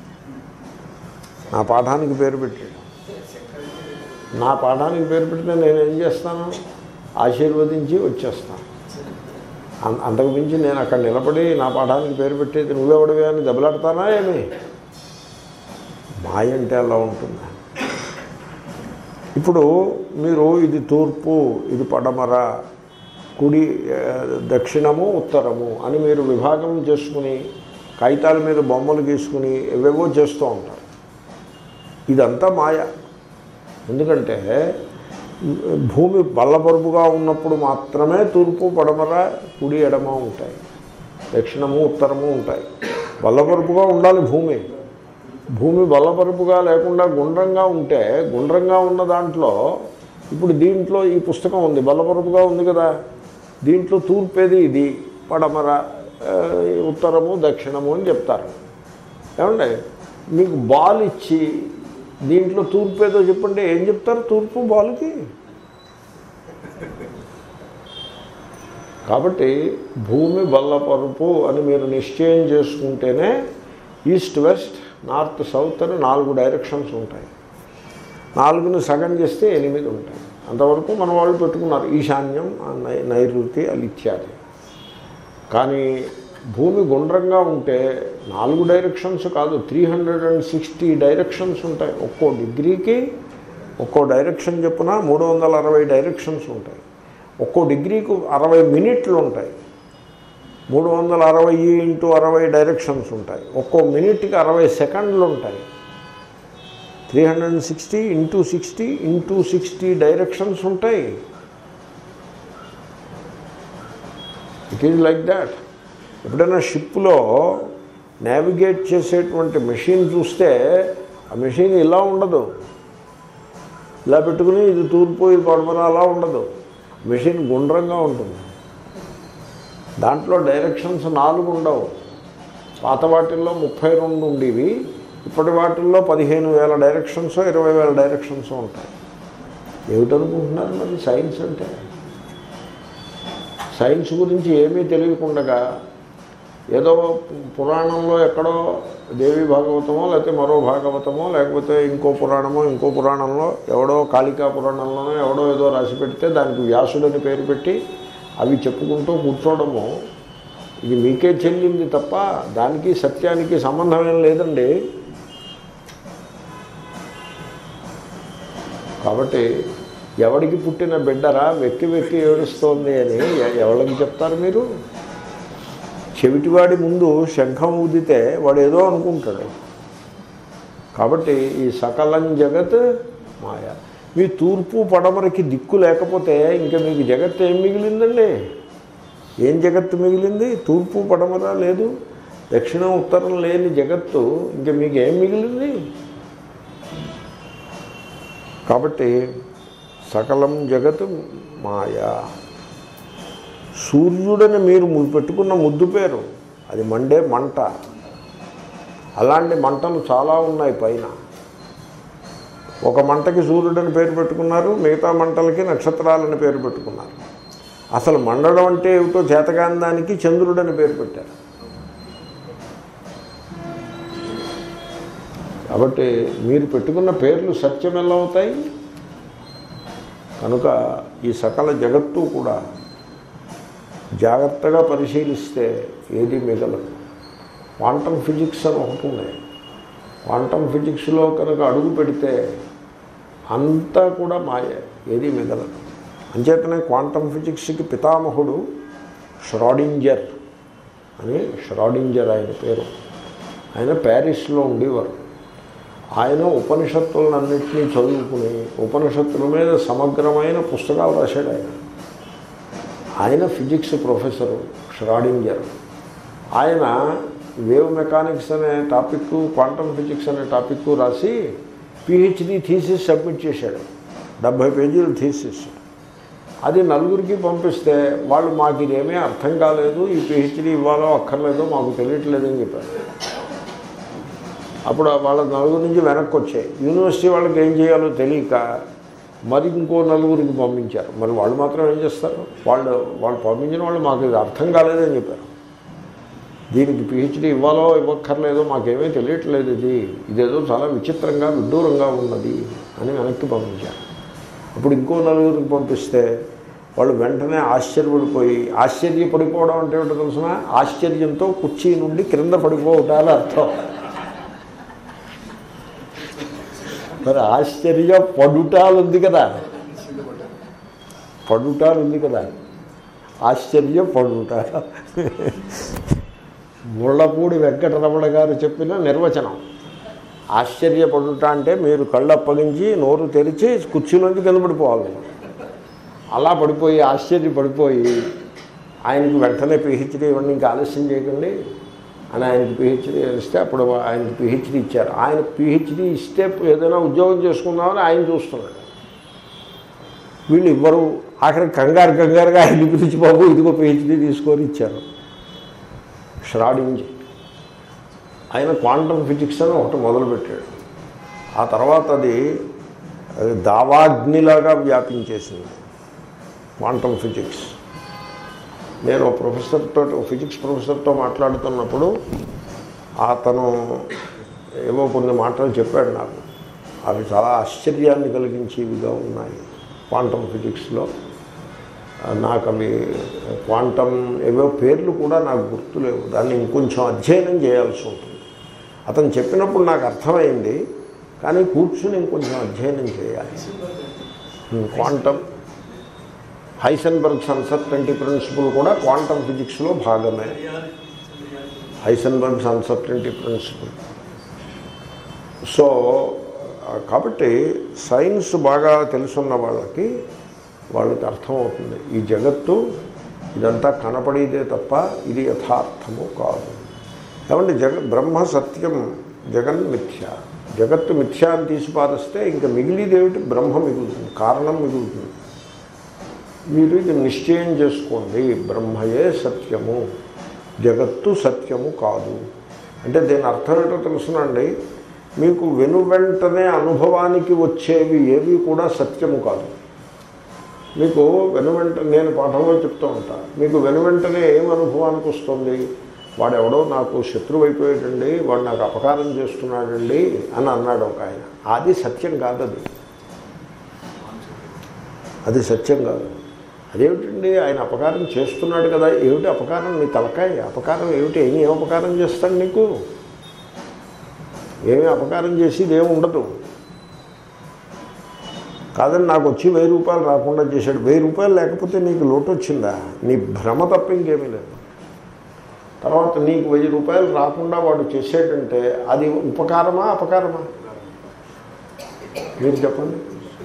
నా పాఠానికి పేరు పెట్టాడు నా పాఠానికి పేరు పెట్టిన నేను ఏం చేస్తాను ఆశీర్వదించి వచ్చేస్తాను అం- అంతకు మించి నేను అక్కడ నిలబడి నా పాఠానికి పేరు పెట్టేది నువ్వెవడివి అని దెబ్బలాడతానా ఏమి మాయ అంటే అలా ఉంటుంది ఇప్పుడు మీరు ఇది తూర్పు ఇది పడమర కుడి ఆ, దక్షిణము ఉత్తరము అని మీరు విభాగం చేసుకుని కాగితాల మీద బొమ్మలు గీసుకుని ఏవేవో చేస్తూ ఉంటారు ఇదంతా మాయ ఎందుకంటే భూమి బల్లబరుపుగా ఉన్నప్పుడు మాత్రమే తూర్పు పడమర కుడి ఎడమ ఉంటాయి దక్షిణము ఉత్తరము ఉంటాయి బల్లబరుపుగా ఉండాలి భూమి భూమి బల్లబరుపుగా లేకుండా గుండ్రంగా ఉంటే గుండ్రంగా ఉన్న దాంట్లో ఇప్పుడు దీంట్లో ఈ పుస్తకం ఉంది బల్లబరుపుగా ఉంది కదా దీంట్లో తూర్పేది ఇది పడమర ఆ, ఉత్తరము దక్షిణము అని చెప్తారు ఏమండి మీకు బాల్ ఇచ్చి దీంట్లో తూర్పు ఏదో చెప్పండి ఏం చెప్తారు తూర్పు బాల్కి కాబట్టి భూమి బల్లపరుపు అని మీరు నిశ్చయం చేసుకుంటేనే ఈస్ట్ వెస్ట్ నార్త్ సౌత్ అని నాలుగు డైరెక్షన్స్ ఉంటాయి నాలుగుని సగం చేస్తే ఎనిమిది ఉంటాయి అంతవరకు మన వాళ్ళు పెట్టుకున్నారు ఈశాన్యం ఆ నై నైరుతి అది ఇత్యాది కానీ భూమి గుండ్రంగా ఉంటే నాలుగు డైరెక్షన్స్ కాదు three hundred and sixty directions ఉంటాయి ఒక్కో డిగ్రీకి ఒక్కో డైరెక్షన్ చెప్పున మూడు వందల అరవై డైరెక్షన్స్ ఉంటాయి ఒక్కో డిగ్రీకి అరవై మినిట్లు ఉంటాయి మూడు వందల అరవై ఇంటూ అరవై డైరెక్షన్స్ ఉంటాయి ఒక్కో మినిట్కి అరవై సెకండ్లు ఉంటాయి three hundred and sixty into sixty into sixty directions ఉంటాయి ఇట్ ఈజ్ లైక్ దాట్ ఎప్పుడైనా షిప్లో నావిగేట్ చేసేటువంటి మెషిన్ చూస్తే ఆ మెషిన్ ఇలా ఉండదు ఇలా పెట్టుకుని ఇది తూర్పు ఇది పడమర అలా ఉండదు మెషిన్ గుండ్రంగా ఉంటుంది దాంట్లో డైరెక్షన్స్ నాలుగు ఉండవు పాత వాటిల్లో ముప్పై రెండు ఉండేవి ఇప్పటి వాటిల్లో పదిహేను వేల డైరెక్షన్స్ ఇరవై వేల డైరెక్షన్స్ ఉంటాయి ఏమిటనుకుంటున్నారు మరి సైన్స్ అంటే సైన్స్ గురించి ఏమీ తెలియకుండగా ఏదో పురాణంలో ఎక్కడో దేవి భాగవతమో లేకపోతే మరో భాగవతమో లేకపోతే ఇంకో పురాణమో ఇంకో పురాణంలో ఎవడో కాళికా పురాణంలోనో ఎవడో ఏదో రాసి పెడితే దానికి వ్యాసుడని పేరు పెట్టి అవి చెప్పుకుంటూ కూర్చోవడము ఇది మీకే చెల్లింది తప్ప దానికి సత్యానికి సంబంధం ఏం లేదండి కాబట్టి ఎవడికి పుట్టిన బిడ్డరా వెక్కి వెక్కి ఏడుస్తోంది అని ఎ- ఎవరికి చెప్తారు మీరు చెవిటివాడి ముందు శంఖం ఊదితే వాడు ఏదో అనుకుంటాడు కాబట్టి ఈ సకలం జగత్ మాయ మీ తూర్పు పడమరకి దిక్కు లేకపోతే ఇంకా మీకు జగత్ ఏం మిగిలిందండి ఏం జగత్తు మిగిలింది తూర్పు పడమర లేదు దక్షిణం ఉత్తరం లేని జగత్తు ఇంకా మీకు ఏం మిగిలింది కాబట్టి సకలం జగత్ మాయా సూర్యుడని మీరు ము- పెట్టుకున్న ముద్దు పేరు అది మండే మంట అలాంటి మంటలు చాలా ఉన్నాయి పైన ఒక మంటకి సూర్యుడని పేరు పెట్టుకున్నారు మిగతా మంటలకి నక్షత్రాలని పేరు పెట్టుకున్నారు అసలు మండడం అంటే ఏమిటో చేతగాని దానికి చంద్రుడని పేరు పెట్టారు కాబట్టి మీరు పెట్టుకున్న పేర్లు సత్యం ఎలా అవుతాయి కనుక ఈ సకల జగత్తు కూడా జాగ్రత్తగా పరిశీలిస్తే ఏది మిగలదు క్వాంటమ్ ఫిజిక్స్ అని ఒకటి ఉంది క్వాంటమ్ ఫిజిక్స్లో కనుక అడుగు పెడితే అంతా కూడా మాయే ఏది మిగలదు అంచేతనే క్వాంటమ్ ఫిజిక్స్కి పితామహుడు ష్రాడింజర్ అని ష్రాడింజర్ ఆయన పేరు ఆయన ప్యారిస్లో ఉండేవారు ఆయన ఉపనిషత్తులన్నింటినీ చదువుకుని ఉపనిషత్తుల మీద సమగ్రమైన పుస్తకాలు రాశాడు ఆయన ఆయన ఫిజిక్స్ ప్రొఫెసరు ష్రాడింజర్ ఆయన వేవ్ మెకానిక్స్ అనే టాపిక్ క్వాంటమ్ ఫిజిక్స్ అనే టాపిక్ రాసి పిహెచ్డి థీసిస్ సబ్మిట్ చేశాడు డెబ్భై పేజీలు థీసిస్ అది నలుగురికి పంపిస్తే వాళ్ళు మాకు ఇదేమీ అర్థం కాలేదు ఈ పిహెచ్డి ఇవ్వాలో అక్కర్లేదో మాకు తెలియట్లేదని చెప్పారు అప్పుడు వాళ్ళ నలుగురు నుంచి వెనక్కి వచ్చాయి యూనివర్సిటీ వాళ్ళకి ఏం చేయాలో తెలియక మరి ఇంకో నలుగురికి పంపించారు మరి వాళ్ళు మాత్రం ఏం చేస్తారు వాళ్ళు వాళ్ళు పంపించిన వాళ్ళు మాకు ఇది అర్థం కాలేదని చెప్పారు దీనికి పిహెచ్డీ ఇవ్వాలో ఇవ్వక్కర్లేదో మాకేమీ తెలియట్లేదు ఇది ఇదేదో చాలా విచిత్రంగా విడ్డూరంగా ఉన్నది అని వెనక్కి పంపించారు అప్పుడు ఇంకో నలుగురికి పంపిస్తే వాళ్ళు వెంటనే ఆశ్చర్యపడిపోయి ఆశ్చర్యపడిపోవడం అంటే ఏంటో తెలుసిన ఆశ్చర్యంతో కుర్చీ నుండి క్రింద పడిపోవటాలు అర్థం మరి ఆశ్చర్య పడుటాలు ఉంది కదా పడుటాలు ఉంది కదా ఆశ్చర్య పడుట ముళ్ళపూడి వెంకటరమణ గారు చెప్పిన నిర్వచనం ఆశ్చర్యపడుట అంటే మీరు కళ్ళు అప్పగించి నోరు తెరిచి కుర్చీలోంచి కింద పడిపోవాలి అలా పడిపోయి ఆశ్చర్యపడిపోయి ఆయనకి వెంటనే పిహెచ్డీ ఇవ్వండి ఇంకా ఆలస్యం చేయకండి అని ఆయనకి పిహెచ్డీ ఇస్తే అప్పుడు ఆయనకి పిహెచ్డీ ఇచ్చారు ఆయన పిహెచ్డీ ఇస్తే ఏదైనా ఉద్యోగం చేసుకుందామని ఆయన చూస్తున్నాడు వీళ్ళు ఇవ్వరు ఆఖరి కంగారు కంగారుగా ఆయన పిలిచి బాబు ఇదిగో పిహెచ్డీ తీసుకొని ఇచ్చారు ష్రాడింజ్ ఆయన క్వాంటమ్ ఫిజిక్స్ అని ఒకటి మొదలుపెట్టాడు ఆ తర్వాత అది అది దావాగ్నిలాగా వ్యాపించేసింది క్వాంటమ్ ఫిజిక్స్ నేను ఓ ప్రొఫెసర్తో ఓ ఫిజిక్స్ ప్రొఫెసర్తో మాట్లాడుతున్నప్పుడు అతను ఏవో కొన్ని మాటలు చెప్పాడు నాకు అవి చాలా ఆశ్చర్యాన్ని కలిగించేవిగా ఉన్నాయి క్వాంటమ్ ఫిజిక్స్లో ఆ, నాకు అవి క్వాంటమ్ ఏవో పేర్లు కూడా నాకు గుర్తులేవు దాన్ని ఇంకొంచెం అధ్యయనం చేయాల్సి ఉంటుంది అతను చెప్పినప్పుడు నాకు అర్థమైంది కానీ కూర్చుని ఇంకొంచెం అధ్యయనం చేయాలి క్వాంటమ్ హైసన్బర్గ్స్ అన్సర్టంటీ ప్రిన్సిపల్ కూడా క్వాంటమ్ ఫిజిక్స్లో భాగమే హైసన్బర్గ్స్ అన్సర్టంటీ ప్రిన్సిపల్ సో ఆ, కాబట్టి సైన్స్ బాగా తెలుసున్న వాళ్ళకి వాళ్ళకి అర్థమవుతుంది ఈ జగత్తు ఇదంతా కనపడేదే తప్ప ఇది యథార్థము కాదు ఏమంటే జగ బ్రహ్మ సత్యం జగన్ మిథ్య జగత్తు మిథ్య అని తీసి పారిస్తే ఇంకా మిగిలిదేమిటి బ్రహ్మ మిగులుతుంది కారణం మిగులుతుంది మీరు ఇది నిశ్చయం చేసుకోండి బ్రహ్మయే సత్యము జగత్తు సత్యము కాదు అంటే దీని అర్థం ఏంటో తెలుసునండి మీకు వెను వెంటనే అనుభవానికి వచ్చేవి ఏవి కూడా సత్యము కాదు మీకు వెను వెంట నేను పాఠంలో చెప్తూ ఉంటా మీకు వెను వెంటనే ఏం అనుభవానికి వస్తుంది వాడు ఎవడో నాకు శత్రువు అయిపోయాడండి వాడు నాకు అపకారం చేస్తున్నాడండి అని అన్నాడు ఒక ఆయన అది సత్యం కాదు అది అది సత్యం కాదు అదేమిటండి ఆయన అపకారం చేస్తున్నాడు కదా ఏమిటి అపకారం నీ తలకాయ అపకారం ఏమిటి ఏమి ఏం అపకారం చేస్తాడు నీకు ఏమీ అపకారం చేసి ఇదేమి ఉండదు కాదని నాకు వచ్చి వెయ్యి రూపాయలు రాకుండా చేశాడు వెయ్యి రూపాయలు లేకపోతే నీకు లోటు వచ్చిందా నీ భ్రమ తప్ప ఇంకేమీ లేదు తర్వాత నీకు వెయ్యి రూపాయలు రాకుండా వాడు చేసేటంటే అది ఉపకారమా అపకారమా మీరు చెప్పండి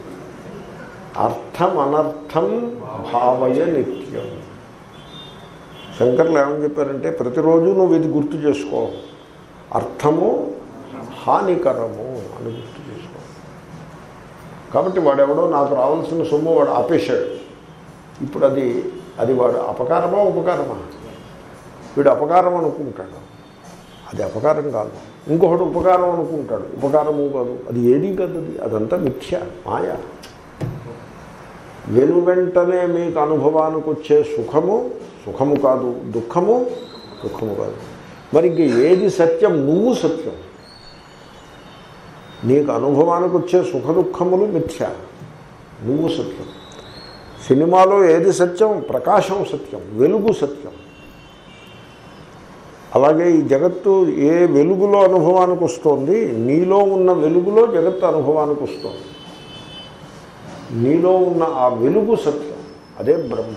అర్థం అనర్థం భావయ నిత్యం శంకర్లు ఏమని చెప్పారంటే ప్రతిరోజు నువ్వు ఇది గుర్తు చేసుకో అర్థము హానికరము అని గుర్తు చేసుకో కాబట్టి వాడెవడో నాకు రావాల్సిన సొమ్ము వాడు ఆపేశాడు ఇప్పుడు అది అది వాడు అపకారమా ఉపకారమా వీడు అపకారం అనుకుంటాడు అది అపకారం కాదు ఇంకొకటి ఉపకారం అనుకుంటాడు ఉపకారము కాదు అది ఏది కాదు అది అదంతా మిథ్య మాయ వెను వెంటనే మీకు అనుభవానికి వచ్చే సుఖము సుఖము కాదు దుఃఖము దుఃఖము కాదు మరి ఇంక ఏది సత్యం నువ్వు సత్యం నీకు అనుభవానికి వచ్చే సుఖ దుఃఖములు మిథ్య నువ్వు సత్యం సినిమాలో ఏది సత్యం ప్రకాశం సత్యం వెలుగు సత్యం అలాగే ఈ జగత్తు ఏ వెలుగులో అనుభవానికి వస్తోంది నీలో ఉన్న వెలుగులో జగత్తు అనుభవానికి వస్తుంది నీలో ఉన్న ఆ వెలుగు సత్యం అదే బ్రహ్మ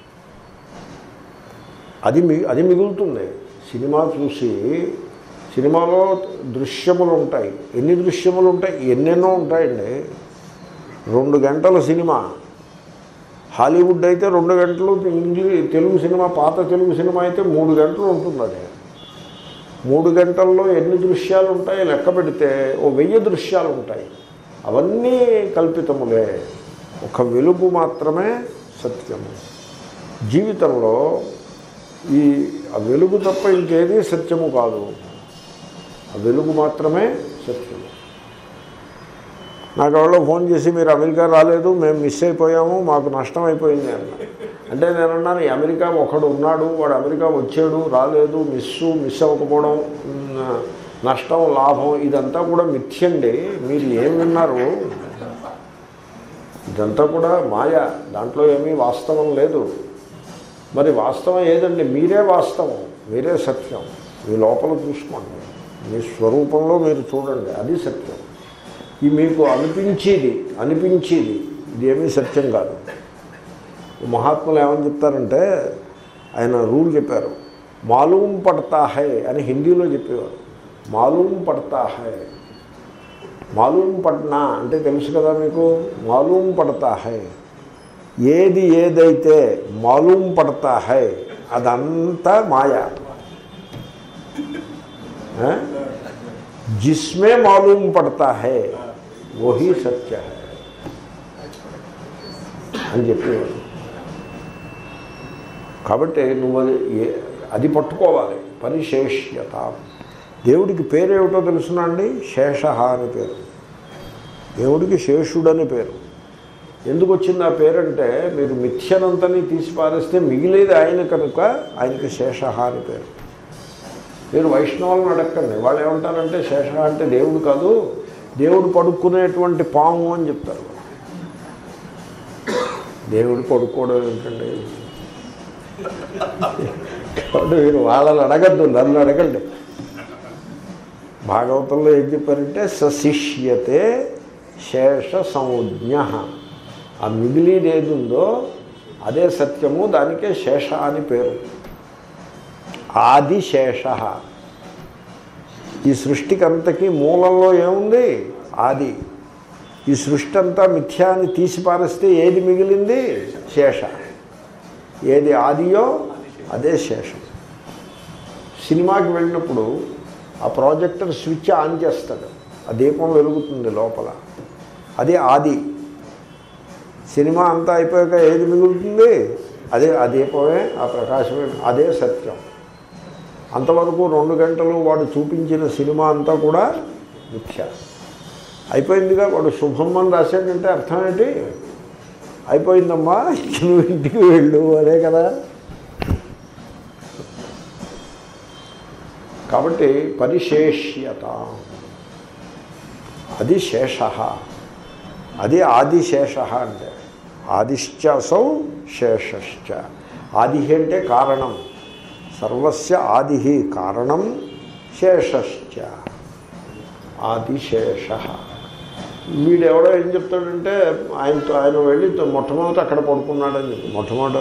అది మీ అది మిగులుతుంది సినిమా చూసి సినిమాలో దృశ్యములు ఉంటాయి ఎన్ని దృశ్యములు ఉంటాయి ఎన్నెన్నో ఉంటాయండి రెండు గంటల సినిమా హాలీవుడ్ అయితే రెండు గంటలు ఇంగ్లీష్ తెలుగు సినిమా పాత తెలుగు సినిమా అయితే మూడు గంటలు ఉంటుంది అది మూడు గంటల్లో ఎన్ని దృశ్యాలు ఉంటాయి లెక్క పెడితే ఓ వెయ్యి దృశ్యాలు ఉంటాయి అవన్నీ కల్పితములే ఒక వెలుగు మాత్రమే సత్యము జీవితంలో ఈ ఆ వెలుగు తప్ప ఇంకేది సత్యము కాదు ఆ వెలుగు మాత్రమే సత్యము నాకు ఎవరో ఫోన్ చేసి మీరు అమెరికా రాలేదు మేము మిస్ అయిపోయాము మాకు నష్టం అయిపోయింది అన్న అంటే నేను అన్నాను "ఈ అమెరికా ఒకడు ఉన్నాడు వాడు అమెరికా వచ్చాడు రాలేదు మిస్సు మిస్ అవ్వకపోవడం ఉమ్, నష్టం లాభం ఇదంతా కూడా మిథ్యండి మీరు ఏం విన్నారు ఇదంతా కూడా మాయ దాంట్లో ఏమీ వాస్తవం లేదు మరి వాస్తవం ఏదండి మీరే వాస్తవం మీరే సత్యం మీ లోపల చూసుకోండి మీ స్వరూపంలో మీరు చూడండి అది సత్యం ఈ మీకు అనిపించేది అనిపించేది ఇదేమీ సత్యం కాదు మహాత్ములు ఏమని చెప్తారంటే ఆయన రూల్ చెప్పారు మాలూం పడతా హై అని హిందీలో చెప్పేవారు మాలూం పడతా హై మాలూం పడ్నా అంటే తెలుసు కదా మీకు మాలూం పడతా హై ఏది ఏదైతే మాలూం పడతా హై అదంతా మాయా ఆ? जिसमें मालूम पड़ता है वही सत्य है అని చెప్పేవాడు కాబట్టి నువ్వు అది ఏ- అది పట్టుకోవాలి పరిశేష్యత దేవుడికి పేరేమిటో తెలుసునా అండి శేష అని పేరు దేవుడికి శేషుడని పేరు ఎందుకు వచ్చింది ఆ పేరంటే మీరు మిథ్యనంతని తీసి పారేస్తే మిగిలేది ఆయన కనుక ఆయనకి శేష అని పేరు మీరు వైష్ణవులను అడగండి వాళ్ళు ఏమంటారంటే శేష అంటే దేవుడు కాదు దేవుడు పడుకునేటువంటి పాము అని చెప్తారు దేవుడు పడుకోవడం ఏంటండి కాబట్టి మీరు వాళ్ళని అడగద్దు నన్ను అడగండి భాగవతంలో ఏం చెప్పారంటే సశిష్యతే శేష సంజ్ఞ ఆ మిగిలిది ఏది ఉందో అదే సత్యము దానికే శేష అని పేరు ఆదిశేష ఈ సృష్టికి అంతకీ మూలంలో ఏముంది ఆది ఈ సృష్టి అంతా మిథ్యా అని తీసి పారేస్తే ఏది మిగిలింది శేష ఏది ఆదియో అదే శేషం సినిమాకి వెళ్ళినప్పుడు ఆ ప్రాజెక్టర్ స్విచ్ ఆన్ చేస్తాడు ఆ దీపం వెలుగుతుంది లోపల అది ఆది సినిమా అంతా అయిపోయాక ఏది మిగులుతుంది అదే ఆ దీపమే ఆ ప్రకాశమే అదే సత్యం అంతవరకు రెండు గంటలు వాడు చూపించిన సినిమా అంతా కూడా మిథ్య అయిపోయిందిగా వాడు శుభం అని రాశాడంటే అర్థం ఏంటి అయిపోయిందమ్మా ఇక నువ్వు ఇంటికి వెళ్ళు అదే కదా కాబట్టి పరిశేష్యత అది శేష అది ఆదిశేష అంటే ఆదిశ్చాసౌ శేషశ్చ ఆది అంటే కారణం సర్వస్య ఆది కారణం శేషశ్చ ఆదిశేష వీడు ఎవడో ఏం చెప్తాడంటే ఆయనతో ఆయన వెళ్ళి మొట్టమొదట అక్కడ పడుకున్నాడని చెప్పి మొట్టమొదట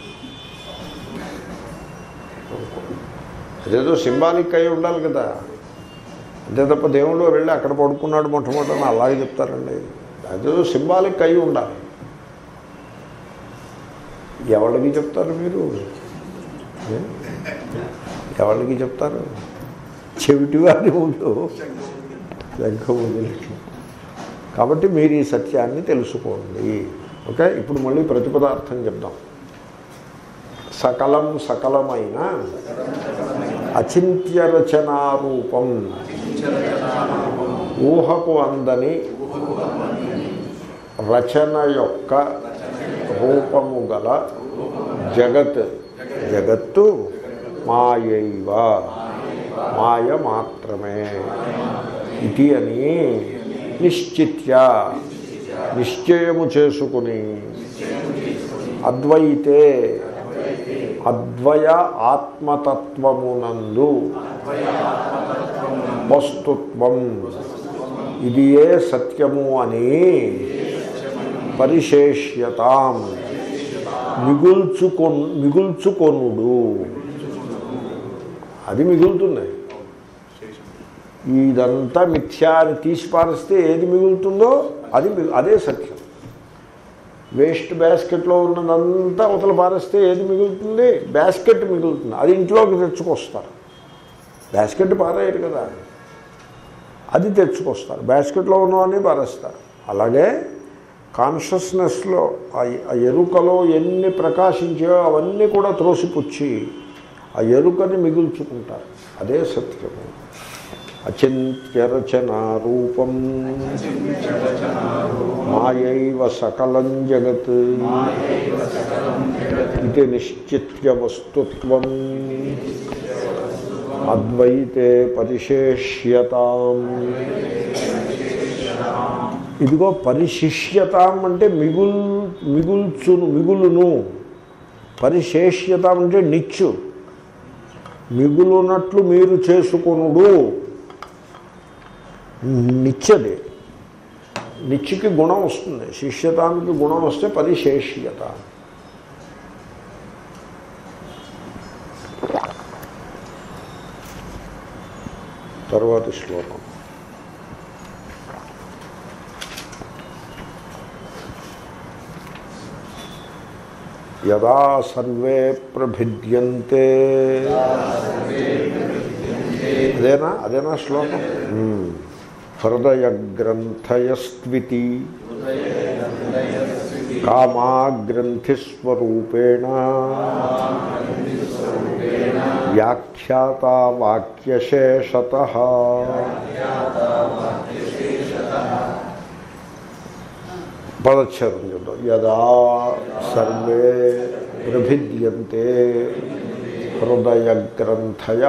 అదేదో సింబాలిక్ అయి ఉండాలి కదా అంతే తప్ప దేవుడు వెళ్ళి అక్కడ పడుకున్నాడు మొట్టమొదట అని అలాగే చెప్తారండి అదేదో సింబాలిక్ అయి ఉండాలి ఎవరికి చెప్తారు మీరు ఏ? ఎవరికి చెప్తారు చెవిటివారి ముందు శంఖం వదిలినట్లు కాబట్టి మీరు ఈ సత్యాన్ని తెలుసుకోండి ఓకే ఇప్పుడు మళ్ళీ ప్రతిపదార్థం చెప్దాం సకలం సకలమైన అచింత్య రచనారూపం ఊహకు అందని రచన యొక్క రూపము గల జగత్ జగత్తు మాయైవ మాయ మాత్రమే ఇది అని నిశ్చిత్య నిశ్చయము చేసుకుని అద్వైతే అద్వయ ఆత్మతత్వమునందు వస్తుత్వం ఇది ఏ సత్యము అని పరిశేష్యతాం మిగుల్చుకొ మిగుల్చుకొనుడు అది మిగులుతుంది ఇదంతా మిథ్యా అని తీసి పారిస్తే ఏది మిగులుతుందో అది మిగు- అదే సత్యం వేస్ట్ బ్యాస్కెట్లో ఉన్నదంతా అవతల పారేస్తే ఏది మిగులుతుంది బ్యాస్కెట్ మిగులుతుంది అది ఇంట్లోకి తెచ్చుకొస్తారు బ్యాస్కెట్ పారేయరు కదా అది తెచ్చుకొస్తారు బ్యాస్కెట్లో ఉన్నవన్నీ పారేస్తారు అలాగే కాన్షియస్నెస్లో ఆ ఆ ఎరుకలో ఎన్ని ప్రకాశించాయో అవన్నీ కూడా త్రోసిపుచ్చి ఆ ఎరుకని మిగుల్చుకుంటారు అదే సత్యము అచింత్యరచనారూపం మాయైవ సకలం జగత్ ఇది నిశ్చిత్య వస్తుత్వం అద్వైతే పరిశేష్యతాం ఇదిగో పరిశిష్యతాం అంటే మిగుల్ మిగుల్చును మిగులును పరిశేష్యతాం అంటే నిచ్చు మిగులునట్లు మీరు చేసుకొనుడు నిచ్చది నిత్యకి గుణం వస్తుంది శిష్యతానికి గుణం వస్తే పరిశేష్యత తర్వాతి శ్లోకం యదా సర్వే ప్రభిద్యంతే అదేనా అదేనా శ్లోకం మ్మ్. హృదయగ్రంథయస్త్వితి కామాగ్రంథిస్వరూపేణ వ్యాఖ్యాతా వాక్యశేషత పదచ్ఛేదం చూద్దాం యదా సర్వే ప్రభిద్యంతే హృదయగ్రంథయ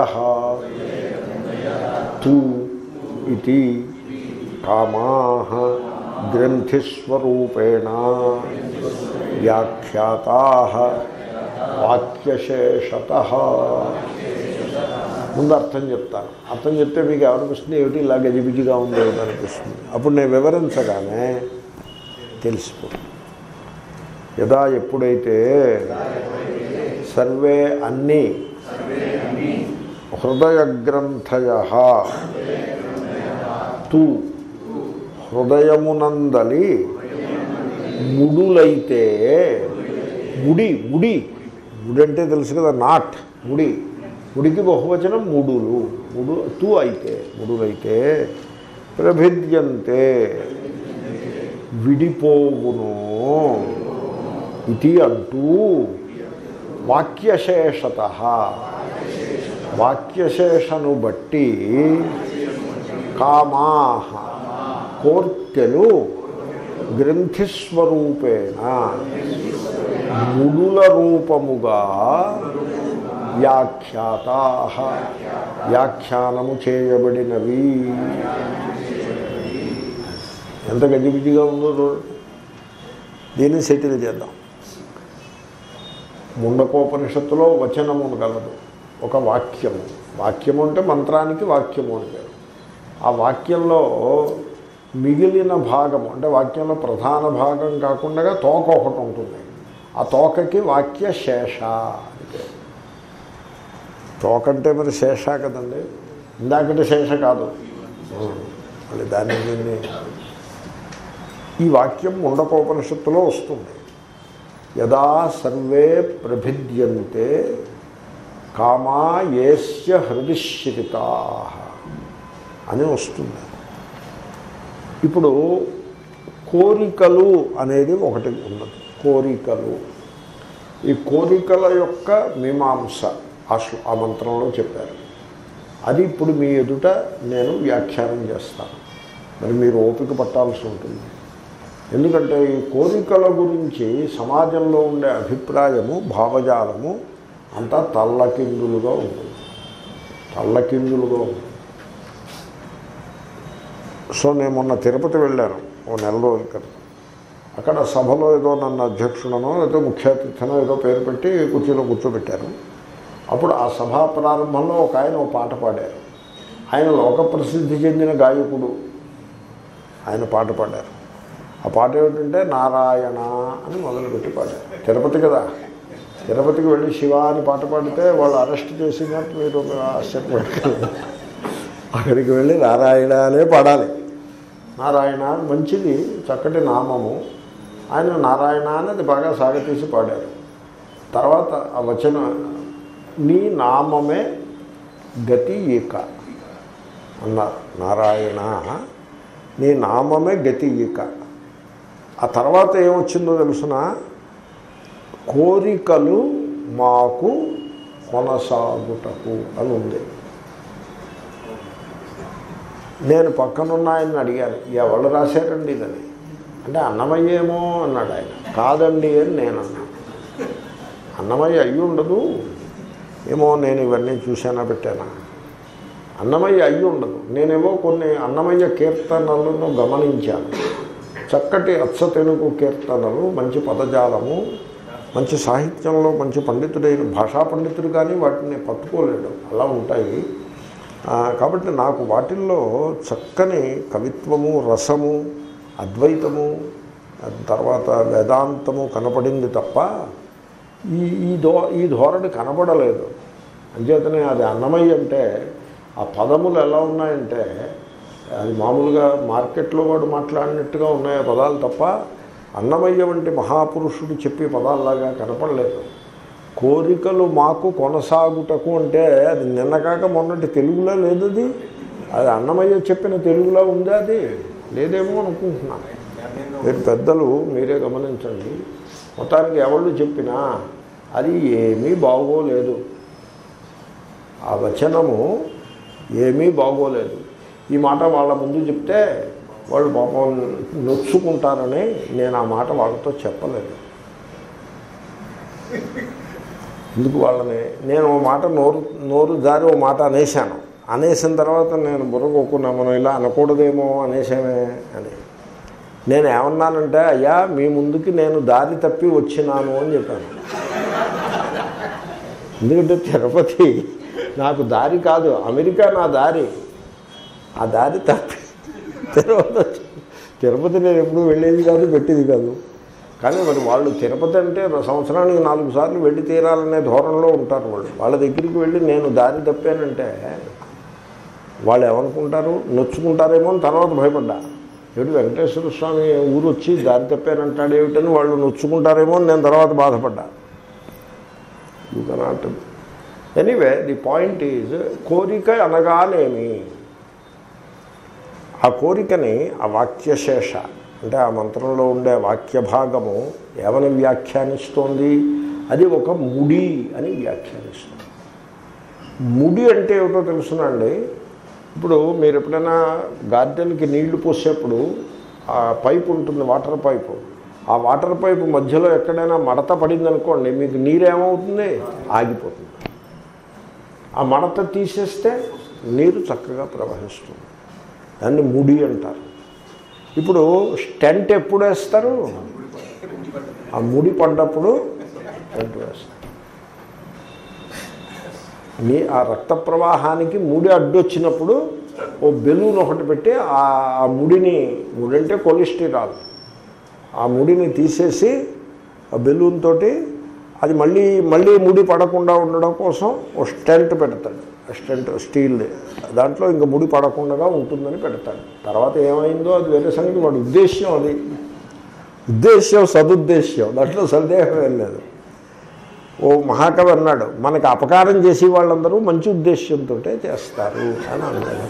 తు ఇది కామా గ్రంథిస్వరూపేణ వ్యాఖ్యాతా వాక్యశేషత ముందు అర్థం చెప్తాను అర్థం చెప్తే మీకు ఏమనిపిస్తుంది ఏమిటి ఇలా గజిబిజిగా ఉంది ఏమిటి అనిపిస్తుంది అప్పుడు నేను వివరించగానే తెలిసిపోతుంది యదా ఎప్పుడైతే సర్వే అన్నీ హృదయ గ్రంథయ తు హృదయమునందలి ముడులైతే ముడి ముడి ముడి అంటే తెలుసు కదా నాట్ ముడి ముడికి బహువచనం ముడులు ముడు తు అయితే ముడులైతే ప్రభిద్యంతే విడిపోవును ఇది అంటూ వాక్యశేషత వాక్యశేషను బట్టి కామా కోర్కెలు గ్రంథిస్వరూపేణ ముడుల రూపముగా వ్యాఖ్యాతా వ్యాఖ్యానము చేయబడినవి ఎంత గజిబిజిగా ఉందో చూడండి దీన్ని సెటిల్ చేద్దాం ముండకోపనిషత్తులో వచనము కలదు ఒక వాక్యము వాక్యము అంటే మంత్రానికి వాక్యము అని పేరు ఆ వాక్యంలో మిగిలిన భాగము అంటే వాక్యంలో ప్రధాన భాగం కాకుండా తోక ఒకటి ఉంటుంది ఆ తోకకి వాక్య శేష అని పేరు. తోక అంటే మరి శేష కదండి ఇందాకటి శేష కాదు మళ్ళీ దాన్ని దీన్ని ఈ వాక్యం ముండకోపనిషత్తులో వస్తుంది యదా సర్వే ప్రభిద్యంతే కామా ఏస్య హృదిశ్రితా అని వస్తుంది ఇప్పుడు కోరికలు అనేది ఒకటి ఉన్నది కోరికలు ఈ కోరికల యొక్క మీమాంస ఆ శ్లో ఆ మంత్రంలో చెప్పారు అది ఇప్పుడు మీ ఎదుట నేను వ్యాఖ్యానం చేస్తాను మరి మీరు ఓపిక పట్టాల్సి ఉంటుంది ఎందుకంటే ఈ కోరికల గురించి సమాజంలో ఉండే అభిప్రాయము భావజాలము అంతా తల్లకిందులుగా ఉంటుంది తల్లకిందులుగా ఉంటుంది సో నేను మొన్న తిరుపతి వెళ్ళాను ఓ నెల రోజుల క్రితం అక్కడ సభలో ఏదో నన్ను అధ్యక్షుడనో ఏదో ముఖ్య అతిథినో ఏదో పేరు పెట్టి కుర్చీలో కూర్చోబెట్టారు అప్పుడు ఆ సభా ప్రారంభంలో ఒక ఆయన ఒక పాట పాడారు ఆయన లోక ప్రసిద్ధి చెందిన గాయకుడు ఆయన పాట పాడారు ఆ పాట ఏమిటంటే నారాయణ అని మొదలుపెట్టి పాడారు తిరుపతి కదా తిరుపతికి వెళ్ళి శివ అని పాట పాడితే వాళ్ళు అరెస్ట్ చేసినట్టు మీరు ఆశ్చర్యపడతారు అక్కడికి వెళ్ళి నారాయణ అనే పాడాలి నారాయణ అని మంచిది చక్కటి నామము ఆయన నారాయణ అనేది బాగా సాగతీసి పాడారు తర్వాత ఆ వచన నీ నామమే గతి ఈక అన్నారు నారాయణ నీ నామమే గతి ఈక ఆ తర్వాత ఏమొచ్చిందో తెలుసిన కోరికలు మాకు కొనసాగుటకు అని ఉంది నేను పక్కనున్న ఆయన్ని అడిగాను ఎవరు రాశారండి ఇదని అంటే అన్నమయ్యేమో అన్నాడు ఆయన కాదండి అని నేను అన్నాను అన్నమయ్య అయ్యి ఉండదు ఏమో నేను ఇవన్నీ చూశానా పెట్టానా అన్నమయ్య అయ్యి ఉండదు నేనేమో కొన్ని అన్నమయ్య కీర్తనలను గమనించాను చక్కటి అచ్చ తెలుగు కీర్తనలు మంచి పదజాలము మంచి సాహిత్యంలో మంచి పండితుడైన భాషా పండితుడు కానీ వాటిని పట్టుకోలేడు అలా ఉంటాయి ఆ, కాబట్టి నాకు వాటిల్లో చక్కని కవిత్వము రసము అద్వైతము ఆ తర్వాత వేదాంతము కనపడింది తప్ప ఈ ఈ ధో ఈ ధోరణి కనపడలేదు అంచేతనే అది అన్నమయ్య అంటే ఆ పదములు ఎలా ఉన్నాయంటే అది మామూలుగా మార్కెట్లో వాడు మాట్లాడినట్టుగా ఉన్నాయి ఆ పదాలు తప్ప అన్నమయ్య వంటి మహాపురుషుడు చెప్పే పదాల్లాగా కనపడలేదు కోరికలు మాకు కొనసాగుటకు అంటే అది నిన్నకాక మొన్నటి తెలుగులో లేదు అది అది అన్నమయ్య చెప్పిన తెలుగులో ఉందా అది లేదేమో అనుకుంటున్నాను మీరు పెద్దలు మీరే గమనించండి మొత్తానికి ఎవళ్ళు చెప్పినా అది ఏమీ బాగోలేదు ఆ వచనము ఏమీ బాగోలేదు ఈ మాట వాళ్ళ ముందు చెప్తే వాళ్ళు పాపం నొచ్చుకుంటారని నేను ఆ మాట వాళ్ళతో చెప్పలేదు ఎందుకు వాళ్ళని నేను ఓ మాట నోరు నోరు జారి ఓ మాట అనేశాను అనేసిన తర్వాత నేను బుర్రకొక్కున్నా మనం ఇలా అనకూడదేమో అనేసామే అని నేను ఏమన్నానంటే అయ్యా మీ ముందుకి నేను దారి తప్పి వచ్చినాను అని చెప్పాను ఎందుకంటే తిరుపతి నాకు దారి కాదు అమెరికా నా దారి ఆ దారి తప్పి తిరుపతి వచ్చి- తిరుపతి నేను ఎప్పుడూ వెళ్ళేది కాదు పెట్టేది కాదు కానీ మరి వాళ్ళు తిరుపతి అంటే సంవత్సరానికి నాలుగు సార్లు వెళ్ళి తీరాలనే ధోరణిలో ఉంటారు వాళ్ళు వాళ్ళ దగ్గరికి వెళ్ళి నేను దారి తప్పానంటే వాళ్ళు ఏమనుకుంటారు నొచ్చుకుంటారేమో అని తర్వాత భయపడ్డా ఏడు వెంకటేశ్వర స్వామి ఊరు వచ్చి దారి తప్పానంటాడు ఏమిటని వాళ్ళు నొచ్చుకుంటారేమో అని నేను తర్వాత బాధపడ్డా you cannot anyway the point is కోరిక అనగానేమి ఆ కోరికని ఆ వాక్యశేష అంటే ఆ మంత్రంలో ఉండే వాక్య భాగము ఏమని వ్యాఖ్యానిస్తోంది అది ఒక ముడి అని వ్యాఖ్యానిస్తుంది ముడి అంటే ఏమిటో తెలుసునండి ఇప్పుడు మీరు ఎప్పుడైనా గార్డెన్కి నీళ్లు పోసేప్పుడు ఆ పైపు ఉంటుంది వాటర్ పైపు ఆ వాటర్ పైపు మధ్యలో ఎక్కడైనా మడత పడింది అనుకోండి మీకు నీరు ఏమవుతుంది ఆగిపోతుంది ఆ మడత తీసేస్తే నీరు చక్కగా ప్రవహిస్తుంది దాన్ని ముడి అంటారు ఇప్పుడు స్టెంట్ ఎప్పుడు వేస్తారు ఆ ముడి పడ్డప్పుడు స్టెంట్ వేస్తారు నీ ఆ రక్త ప్రవాహానికి ముడి అడ్డొచ్చినప్పుడు ఓ బెలూన్ ఒకటి పెట్టి ఆ ఆ ముడిని ముడి అంటే కొలెస్ట్రాల్ ఆ ముడిని తీసేసి ఆ బెలూన్ తోటి అది మళ్ళీ మళ్ళీ ముడి పడకుండా ఉండడం కోసం ఓ స్టెంట్ పెడతాడు ఆ స్టెంట్ స్టీల్ దాంట్లో ఇంకా ముడి పడకుండా ఉంటుందని పెడతాడు తర్వాత ఏమైందో అది వేరే సంగతి వాడి ఉద్దేశ్యం అది ఉద్దేశ్యం సదుద్దేశ్యం దాంట్లో సందేహం ఏం లేదు ఓ మహాకవి అన్నాడు మనకి అపకారం చేసే వాళ్ళందరూ మంచి ఉద్దేశ్యంతో చేస్తారు అని అన్నాడు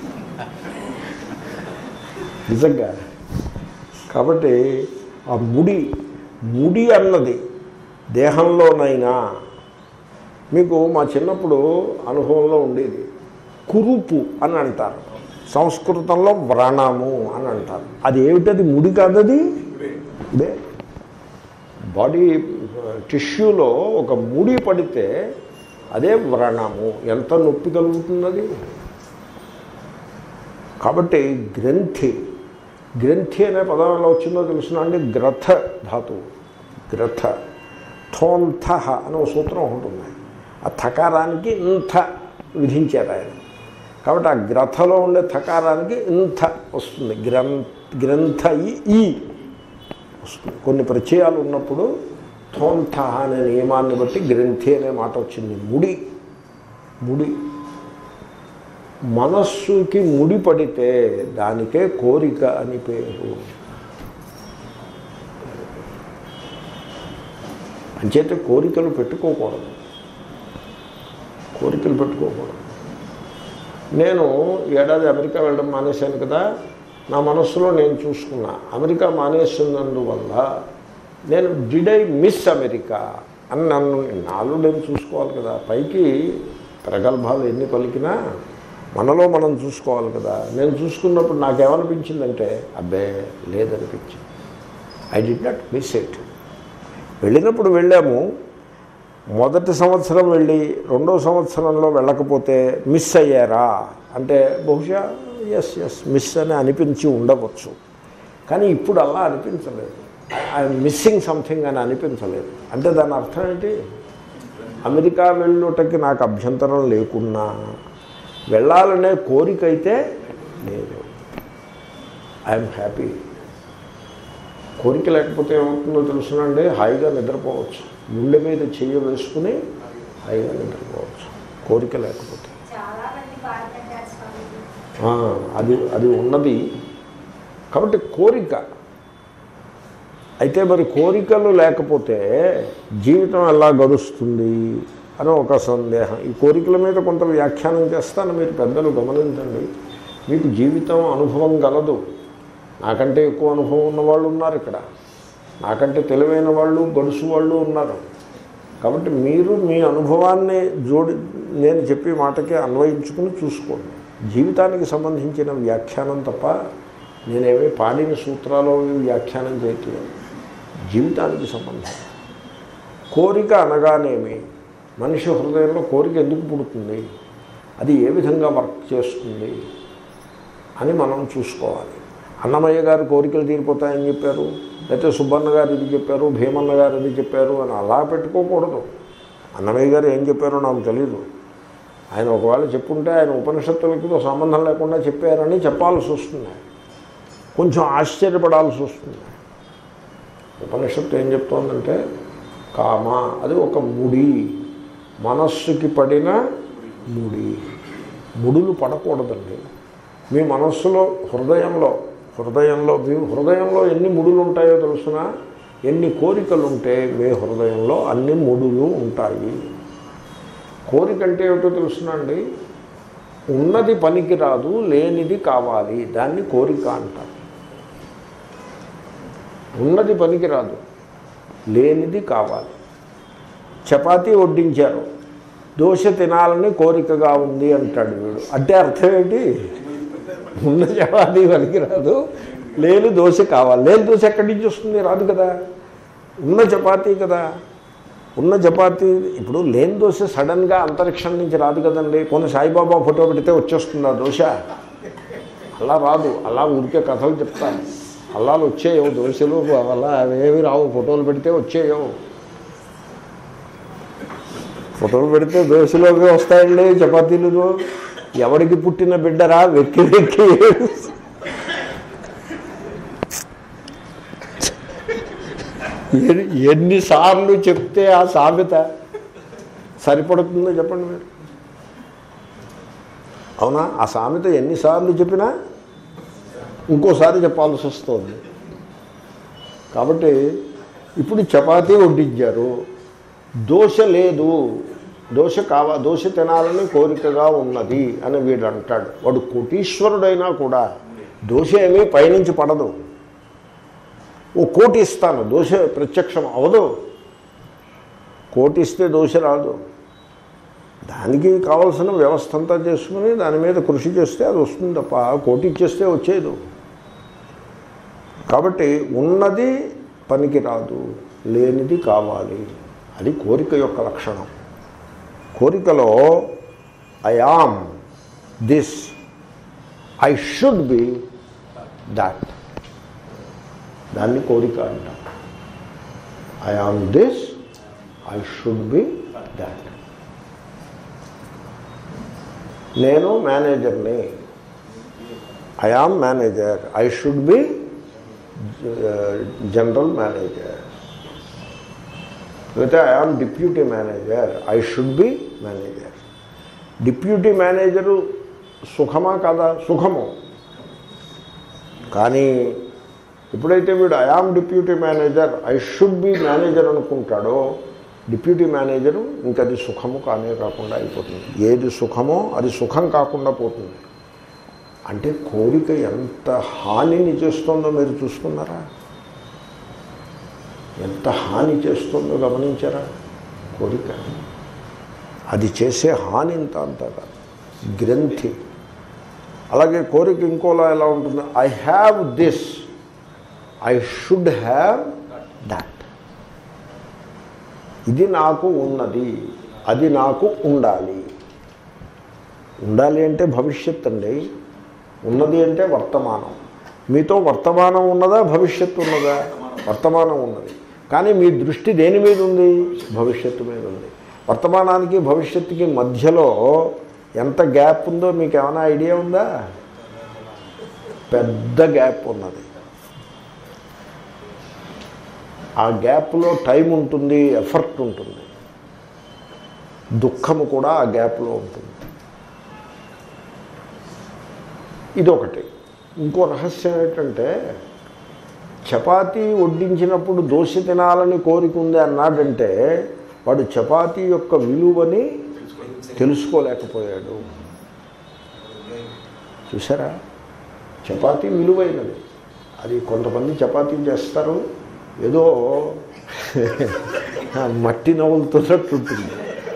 నిజంగా కాబట్టి ఆ ముడి ముడి అన్నది దేహంలోనైనా మీకు మా చిన్నప్పుడు అనుభవంలో ఉండేది కురుపు అని అంటారు సంస్కృతంలో వ్రణము అని అంటారు అది ఏమిటది ముడి కాదది ఇదే బాడీ టిష్యూలో ఒక ముడి పడితే అదే వ్రణము ఎంత నొప్పి కలుగుతున్నది కాబట్టి గ్రంథి గ్రంథి అనే పదం ఎలా వచ్చిందో తెలుసునా అండి గ్రథ ధాతువు గ్రథ థోంథ అనే ఒక సూత్రం ఒకటి ఉంది ఆ థకారానికి ఇంథ విధించారు ఆయన కాబట్టి ఆ గ్రథలో ఉండే థకారానికి ఇంథ వస్తుంది గ్రం గ్రంథ ఈ ఈ వస్తుంది కొన్ని ప్రత్యయాలు ఉన్నప్పుడు థోంథ అనే నియమాన్ని బట్టి గ్రంథి అనే మాట వచ్చింది ముడి ముడి మనస్సుకి ముడి పడితే దానికే కోరిక అని పేరు అంచేతే కోరికలు పెట్టుకోకూడదు కోరికలు పెట్టుకోకూడదు నేను ఏడాది అమెరికా వెళ్ళడం మానేశాను కదా నా మనస్సులో నేను చూసుకున్నా అమెరికా మానేసినందువల్ల నేను డిడ్ ఐ మిస్ అమెరికా అని నన్ను నాలో నేను చూసుకోవాలి కదా పైకి ప్రగల్భాలు ఎన్ని పలికినా మనలో మనం చూసుకోవాలి కదా నేను చూసుకున్నప్పుడు నాకేమనిపించిందంటే అబ్బే లేదనిపించింది I did not miss it వెళ్ళినప్పుడు వెళ్ళాము మొదటి సంవత్సరం వెళ్ళి రెండో సంవత్సరంలో వెళ్ళకపోతే మిస్ అయ్యారా అంటే బహుశా ఎస్ ఎస్ మిస్ అని అనిపించి ఉండవచ్చు కానీ ఇప్పుడు అలా అనిపించలేదు ఐఎమ్ మిస్సింగ్ సంథింగ్ అని అనిపించలేదు అంటే దాని అర్థం ఏంటి అమెరికా వెళ్ళుటకి నాకు అభ్యంతరం లేకున్నా వెళ్ళాలనే కోరిక అయితే లేదు ఐఎమ్ హ్యాపీ కోరిక లేకపోతే ఏమవుతుందో తెలుసునండి హాయిగా నిద్రపోవచ్చు గుండె మీద చెయ్యి వేసుకుని హాయిగా నిద్రపోవచ్చు కోరిక లేకపోతే చాలా మంది బాధపడ్డారు స్వామిజీ ఆ, అది అది ఉన్నది కాబట్టి కోరిక అయితే మరి కోరికలు లేకపోతే జీవితం ఎలా గడుస్తుంది అని ఒక సందేహం ఈ కోరికల మీద కొంత వ్యాఖ్యానం చేస్తాను మీరు పెద్దలు గమనించండి మీకు జీవితం అనుభవం గలదు నాకంటే ఎక్కువ అనుభవం ఉన్నవాళ్ళు ఉన్నారు ఇక్కడ నాకంటే తెలివైన వాళ్ళు గడుసు వాళ్ళు ఉన్నారు కాబట్టి మీరు మీ అనుభవాన్ని జోడి నేను చెప్పే మాటకి అన్వయించుకుని చూసుకోండి జీవితానికి సంబంధించిన వ్యాఖ్యానం తప్ప నేనేమీ పాడిన సూత్రాలు వ్యాఖ్యానం చేయట్లేదు జీవితానికి సంబంధం కోరిక అనగానేమి మనిషి హృదయంలో కోరిక ఎందుకు పుడుతుంది అది ఏ విధంగా వర్క్ చేస్తుంది అని మనం చూసుకోవాలి అన్నమయ్య గారు కోరికలు తీరిపోతాయని చెప్పారు లేకపోతే సుబ్బన్న గారు ఇది చెప్పారు భీమన్న గారు ఇది చెప్పారు అని అలా పెట్టుకోకూడదు అన్నమయ్య గారు ఏం చెప్పారో నాకు తెలియదు ఆయన ఒకవేళ చెప్పుంటే ఆయన ఉపనిషత్తులకి సంబంధం లేకుండా చెప్పారని చెప్పాల్సి వస్తుంది కొంచెం ఆశ్చర్యపడాల్సి వస్తుంది ఉపనిషత్తు ఏం చెప్తోందంటే కామ అది ఒక ముడి మనస్సుకి పడిన ముడి ముడులు పడకూడదండి మీ మనస్సులో హృదయంలో హృదయంలో మీ హృదయంలో ఎన్ని ముడులు ఉంటాయో తెలుసిన ఎన్ని కోరికలు ఉంటే మీ హృదయంలో అన్ని ముడులు ఉంటాయి కోరిక అంటే ఏమిటో తెలుసునండి ఉన్నది పనికి రాదు లేనిది కావాలి దాన్ని కోరిక అంటారు ఉన్నది పనికి రాదు లేనిది కావాలి చపాతీ వడ్డించారు దోశ తినాలని కోరికగా ఉంది అంటాడు వీడు అంటే అర్థం ఏంటి ఉన్న చపాతీ పనికి రాదు లేని దోశ కావాలి లేని దోశ ఎక్కడి నుంచి వస్తుంది రాదు కదా ఉన్న చపాతీ కదా ఉన్న చపాతీ ఇప్పుడు లేని దోశ సడన్గా అంతరిక్షం నుంచి రాదు కదండి కొన్ని సాయిబాబా ఫోటో పెడితే వచ్చేస్తుంది ఆ దోశ అలా రాదు అలా ఊరికే కథలు చెప్తాను అలా వచ్చేయవు దోశలు అలా అవేవి రావు ఫోటోలు పెడితే వచ్చేయవు ఫోటోలు పెడితే దోశలోకి వస్తాయండి చపాతీలు ఎవడికి పుట్టిన బిడ్డరా వెక్కి వెక్కి ఏడుస్తూ. ఎన్ని- ఎన్నిసార్లు చెప్తే ఆ సామెత సరిపడుతుందో చెప్పండి మీరు అవునా ఆ సామెత ఎన్నిసార్లు చెప్పినా ఇంకోసారి చెప్పాల్సి వస్తుంది కాబట్టి ఇప్పుడు చపాతీ వడ్డించారు దోశ లేదు దోశ కావా దోశ తినాలని కోరికగా ఉన్నది అని వీడు అంటాడు వాడు కోటీశ్వరుడైనా కూడా దోశ ఏమీ పైనుంచి పడదు ఓ కోటి ఇస్తాను దోశ ప్రత్యక్షం అవదు కోటి ఇస్తే దోశ రాదు దానికి కావాల్సిన వ్యవస్థ అంతా చేసుకుని దాని మీద కృషి చేస్తే అది వస్తుంది తప్ప కోటి ఇచ్చేస్తే వచ్చేది కాబట్టి ఉన్నది పనికి రాదు లేనిది కావాలి అది కోరిక యొక్క లక్షణం కోరికలో I am this I should be that దాన్ని కోరిక అంటాం I am this I should be that నేను మేనేజర్ని I am manager I should be general manager లేకపోతే I am deputy manager I should be manager deputy manager సుఖమా కాదా సుఖము కానీ ఎప్పుడైతే వీడు I am deputy manager I should be manager అనుకుంటాడో డిప్యూటీ మేనేజరు ఇంకా అది సుఖము కానే కాకుండా అయిపోతుంది ఏది సుఖమో అది సుఖం కాకుండా పోతుంది అంటే కోరిక ఎంత హానిని చేస్తుందో మీరు చూసుకున్నారా ఎంత హాని చేస్తుందో గమనించారా కోరిక అది చేసే హాని ఇంత అంత కాదు గ్రంథి అలాగే కోరిక ఇంకోలా ఎలా ఉంటుంది I have this I should have that ఇది నాకు ఉన్నది అది నాకు ఉండాలి ఉండాలి అంటే భవిష్యత్ అండి ఉన్నది అంటే వర్తమానం మీతో వర్తమానం ఉన్నదా భవిష్యత్తు ఉన్నదా వర్తమానం ఉన్నది కానీ మీ దృష్టి దేని మీద ఉంది భవిష్యత్తు మీద ఉంది వర్తమానానికి భవిష్యత్తుకి మధ్యలో ఎంత గ్యాప్ ఉందో మీకు ఏమైనా ఐడియా ఉందా పెద్ద గ్యాప్ ఉన్నది ఆ గ్యాప్లో టైం ఉంటుంది ఎఫర్ట్ ఉంటుంది దుఃఖము కూడా ఆ గ్యాప్లో ఉంటుంది ఇదొకటి ఇంకో రహస్యం ఏంటంటే చపాతీ వడ్డించినప్పుడు దోశ తినాలని కోరిక ఉంది అన్నాడంటే వాడు చపాతీ యొక్క విలువని తెలుసుకోలేకపోయాడు చూసారా చపాతీ విలువైనది అది కొంతమంది చపాతీ చేస్తారు ఏదో మట్టి నవ్వులుతున్నట్టు ఉంటుంది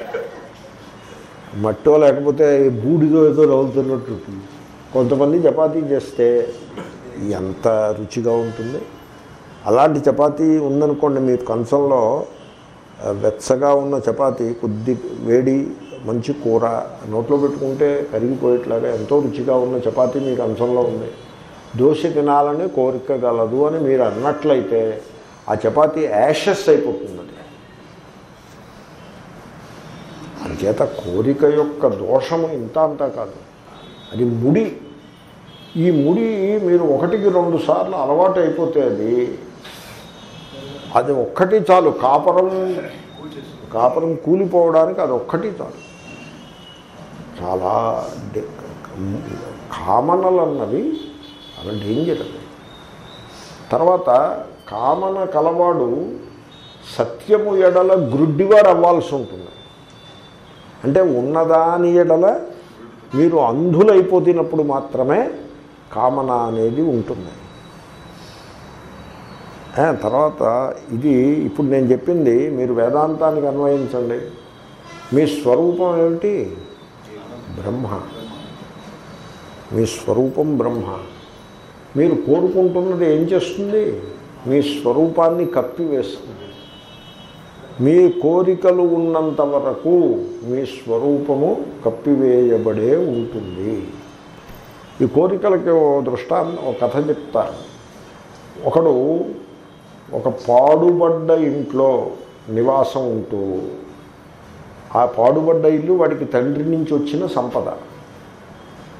మట్టో లేకపోతే బూడిదో ఏదో నవ్వులుతున్నట్టు ఉంటుంది కొంతమంది చపాతీ చేస్తే ఎంత రుచిగా ఉంటుంది అలాంటి చపాతీ ఉందనుకోండి మీ కంచంలో ఆ, వెచ్చగా ఉన్న చపాతీ కొద్ది వేడి మంచి కూర నోట్లో పెట్టుకుంటే కరిగిపోయేట్లాగా ఎంతో రుచిగా ఉన్న చపాతీ మీ కంచంలో ఉంది దోశ తినాలని కోరిక గలదు అని మీరు అన్నట్లయితే ఆ చపాతీ యాషెస్ అయిపోతుంది అది అంచేత కోరిక యొక్క దోషము ఇంత అంతా కాదు అది ముడి ఈ ముడి మీరు ఒకటికి రెండు సార్లు అలవాటు అయిపోతే అది అది ఒక్కటి చాలు కాపరం కాపరం కూలిపోవడానికి అది ఒక్కటి చాలు చాలా డి- కామనలు అన్నవి చాలా డేంజర్ అది తర్వాత కామన కలవాడు సత్యము ఎడల గ్రుడ్డివాడు అవ్వాల్సి ఉంటుంది అంటే ఉన్నదాని ఎడల మీరు అంధులైపోతున్నప్పుడు మాత్రమే కామన అనేది ఉంటుంది ఆ, తర్వాత ఇది ఇప్పుడు నేను చెప్పింది మీరు వేదాంతానికి అన్వయించండి మీ స్వరూపం ఏమిటి బ్రహ్మ మీ స్వరూపం బ్రహ్మ మీరు కోరుకుంటున్నది ఏం చేస్తుంది మీ స్వరూపాన్ని కప్పివేస్తుంది మీ కోరికలు ఉన్నంత వరకు మీ స్వరూపము కప్పివేయబడే ఉంటుంది ఈ కోరికలకి ఓ దృష్టాంతం ఒక కథ చెప్తాను ఒకడు ఒక పాడుబడ్డ ఇంట్లో నివాసం ఉంటూ ఆ పాడుబడ్డ ఇల్లు వాడికి తండ్రి నుంచి వచ్చిన సంపద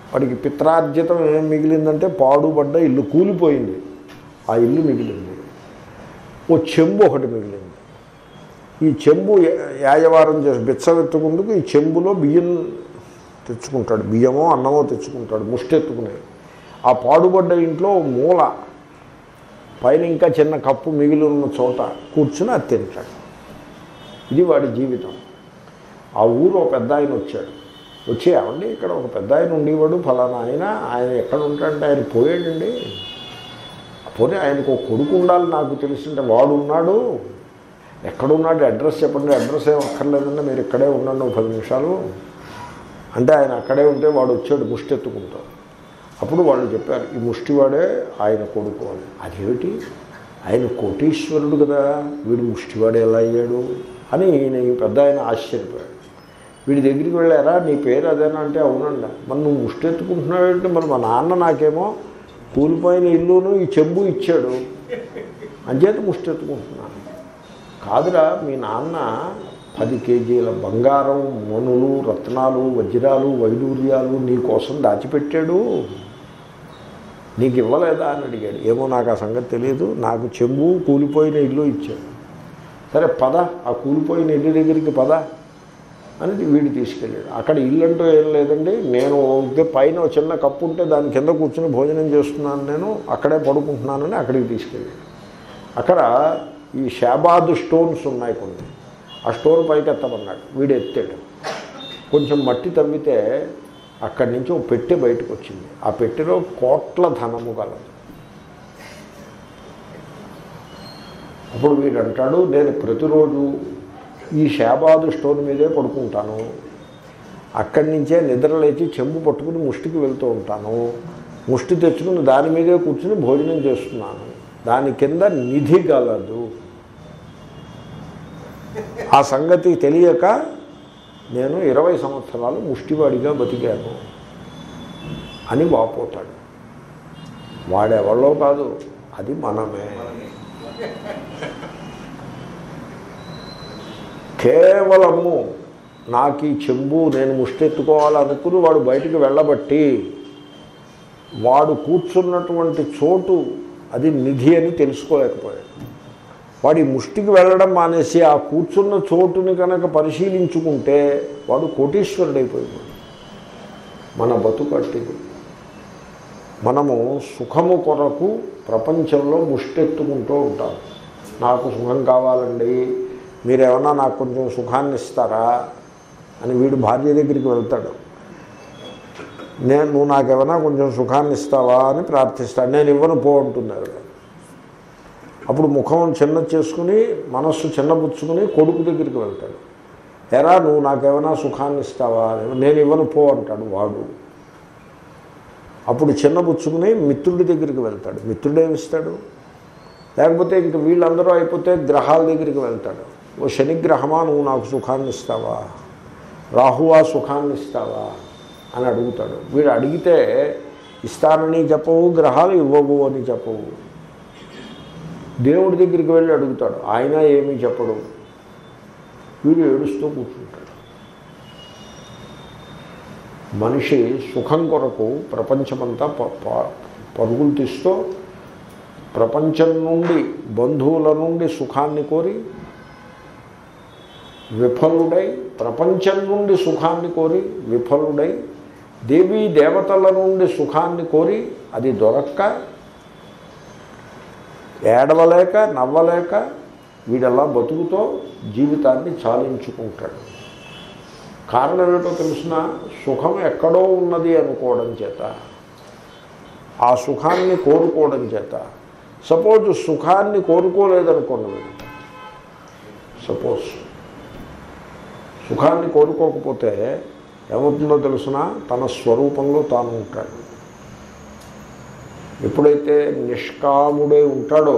వాడికి పిత్రార్జితం ఏం మిగిలిందంటే పాడుపడ్డ ఇల్లు కూలిపోయింది ఆ ఇల్లు మిగిలింది ఓ చెంబు ఒకటి మిగిలింది ఈ చెంబు యా- యాయవారం చేసి బిచ్చవెత్తుకుందుకు ఈ చెంబులో బియ్యం తెచ్చుకుంటాడు బియ్యమో అన్నమో తెచ్చుకుంటాడు ముష్టెత్తుకునే ఆ పాడుబడ్డ ఇంట్లో ఓ మూల పైన ఇంకా చిన్న కప్పు మిగిలి ఉన్న చోట కూర్చుని అది తింటాడు ఇది వాడి జీవితం ఆ ఊరు ఒక పెద్ద ఆయన వచ్చాడు వచ్చి ఏమండి ఇక్కడ ఒక పెద్ద ఆయన ఉండేవాడు ఫలానా ఆయన ఆయన ఎక్కడ ఉంటాడంటే ఆయన పోయాడండి పోనీ ఆయనకు ఒక కొడుకు ఉండాలి నాకు తెలిసింటే వాడు ఉన్నాడు ఎక్కడున్నాడు అడ్రస్ చెప్పండి అడ్రస్ ఏం అక్కర్లేదండి మీరు ఇక్కడే ఉండండి ఒక పది నిమిషాలు అంటే ఆయన అక్కడే ఉంటే వాడు వచ్చాడు ముష్టి ఎత్తుకుంటాడు అప్పుడు వాళ్ళు చెప్పారు ఈ ముష్టివాడే ఆయన కొడుకు అని అదేమిటి ఆయన కోటీశ్వరుడు కదా వీడు ముష్టివాడు ఎలా అయ్యాడు అని ఈయన ఈ పెద్ద ఆయన ఆశ్చర్యపోయాడు వీడి దగ్గరికి వెళ్ళారా నీ పేరు అదేనా అంటే అవునండి మరి నువ్వు ముష్టి ఎత్తుకుంటున్నావంటే మరి మా నాన్న నాకేమో కూలిపోయిన ఇల్లును ఈ చెంబు ఇచ్చాడు అంచేత ముష్టి ఎత్తుకుంటున్నాను కాదురా మీ నాన్న పది కేజీల బంగారం మనులు రత్నాలు వజ్రాలు వైడూర్యాలు నీ కోసం దాచిపెట్టాడు నీకు ఇవ్వలేదా అని అడిగాడు ఏమో నాకు ఆ సంగతి తెలియదు నాకు చెంబు కూలిపోయిన ఇల్లు ఇచ్చాడు సరే పద ఆ కూలిపోయిన ఇల్లు దగ్గరికి పద అని వీడు తీసుకెళ్ళాడు అక్కడ ఇల్లు అంటూ ఏం లేదండి నేను ఉంటే పైన ఒక చిన్న కప్పు ఉంటే దాని కింద కూర్చుని భోజనం చేస్తున్నాను నేను అక్కడే పడుకుంటున్నానని అక్కడికి తీసుకెళ్ళాడు అక్కడ ఈ షాబాద్ స్టోన్స్ ఉన్నాయి కొన్ని ఆ స్టోన్ పైకి ఎత్తమన్నాడు వీడు ఎత్తాడు కొంచెం మట్టి తవ్వితే అక్కడి నుంచి ఒక పెట్టె బయటకు వచ్చింది ఆ పెట్టెలో కోట్ల ధనము కలదు అప్పుడు వీడు అంటాడు నేను ప్రతిరోజు ఈ షాబాదు స్టోన్ మీదే పడుకుంటాను అక్కడి నుంచే నిద్ర లేచి చెంబు పట్టుకుని ముష్టికి వెళ్తూ ఉంటాను ముష్టి తెచ్చుకుని దాని మీదే కూర్చుని భోజనం చేస్తున్నాను దాని కింద నిధి గలదు ఆ సంగతి తెలియక నేను ఇరవై సంవత్సరాలు ముష్టివాడిగా బతికాను అని వాపోతాడు వాడెవళ్ళో కాదు అది మనమే కేవలము నాకు ఈ చెంబు నేను ముష్టెత్తుకోవాలనుకుని వాడు బయటికి వెళ్ళబట్టి వాడు కూర్చున్నటువంటి చోటు అది నిధి అని తెలుసుకోలేకపోయాడు వాడి ముష్టికి వెళ్ళడం మానేసి ఆ కూర్చున్న చోటుని కనుక పరిశీలించుకుంటే వాడు కోటీశ్వరుడైపోయాడు మన బతుకట్టిది మనము సుఖము కొరకు ప్రపంచంలో ముష్టెత్తుకుంటూ ఉంటాం నాకు సుఖం కావాలండి మీరేమన్నా నాకు కొంచెం సుఖాన్ని ఇస్తారా అని వీడు భార్య దగ్గరికి వెళ్తాడు నేను నువ్వు నాకేమైనా కొంచెం సుఖాన్ని ఇస్తావా అని ప్రార్థిస్తాడు నేను ఇవ్వను పో అంటుంది ఆవిడ అప్పుడు ముఖం చిన్న చేసుకుని మనస్సు చిన్నపుచ్చుకుని కొడుకు దగ్గరికి వెళ్తాడు ఎరా నువ్వు నాకేమైనా సుఖాన్ని ఇస్తావా అని నేను ఇవ్వను పో అంటాడు వాడు అప్పుడు చిన్నపుచ్చుకుని మిత్రుడి దగ్గరికి వెళ్తాడు మిత్రుడు ఏమిస్తాడు లేకపోతే ఇంక వీళ్ళందరూ అయిపోతే గ్రహాల దగ్గరికి వెళ్తాడు ఓ శనిగ్రహమా నువ్వు నాకు సుఖాన్ని ఇస్తావా రాహువా సుఖాన్ని ఇస్తావా అని అడుగుతాడు వీడు అడిగితే ఇస్తానని చెప్పవు గ్రహాలు ఇవ్వవు అని చెప్పవు దేవుడి దగ్గరికి వెళ్ళి అడుగుతాడు ఆయన ఏమీ చెప్పడు వీడు ఏడుస్తూ కూర్చుంటాడు మనిషి సుఖం కొరకు ప్రపంచమంతా ప- ప- పరుగులు తీస్తూ ప్రపంచం నుండి బంధువుల నుండి సుఖాన్ని కోరి విఫలుడై ప్రపంచం నుండి సుఖాన్ని కోరి విఫలుడై దేవీ దేవతల నుండి సుఖాన్ని కోరి అది దొరక్క ఏడవలేక నవ్వలేక వీడలా బతుకుతో జీవితాన్ని చాలించుకుంటాడు కారణం ఏమిటో తెలిసిన సుఖం ఎక్కడో ఉన్నది అనుకోవడం చేత ఆ సుఖాన్ని కోరుకోవడం చేత సపోజ్ సుఖాన్ని కోరుకోలేదనుకోండి మీరు సపోజ్ సుఖాన్ని కోరుకోకపోతే ఏమవుతుందో తెలుసిన తన స్వరూపంలో తాను ఉంటాడు ఎప్పుడైతే నిష్కాముడై ఉంటాడో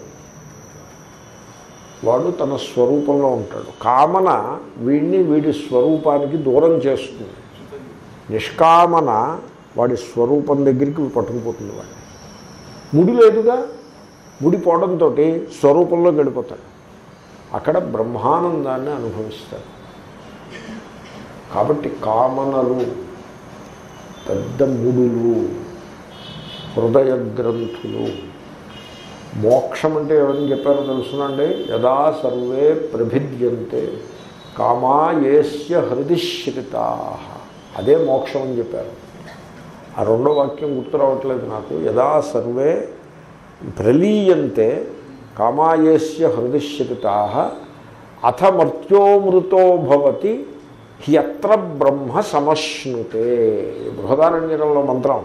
వాడు తన స్వరూపంలో ఉంటాడు కామన వీడిని వీడి స్వరూపానికి దూరం చేస్తుంది నిష్కామన వాడి స్వరూపం దగ్గరికి పట్టుకుపోతుంది వాడిని ముడి లేదుగా ముడి పోవడంతో స్వరూపంలో గడిపోతాడు అక్కడ బ్రహ్మానందాన్ని అనుభవిస్తాడు కాబట్టి కామనలు పెద్ద ముడులు హృదయ గ్రంథులు మోక్షం అంటే ఎవరని చెప్పారో తెలుసునండి యదా సర్వే ప్రభిద్యంతే కామాయేస్య హృదిశ్రితా అదే మోక్షం అని చెప్పారు ఆ రెండో వాక్యం గుర్తు రావట్లేదు నాకు యదా సర్వే ప్రలీయంతే కామాయేస్య హృదిశ్రితా అథ మర్త్యోమృతో భవతి హ్యత్ర బ్రహ్మ సమశ్నుతే బృహదారణ్యంలో మంత్రం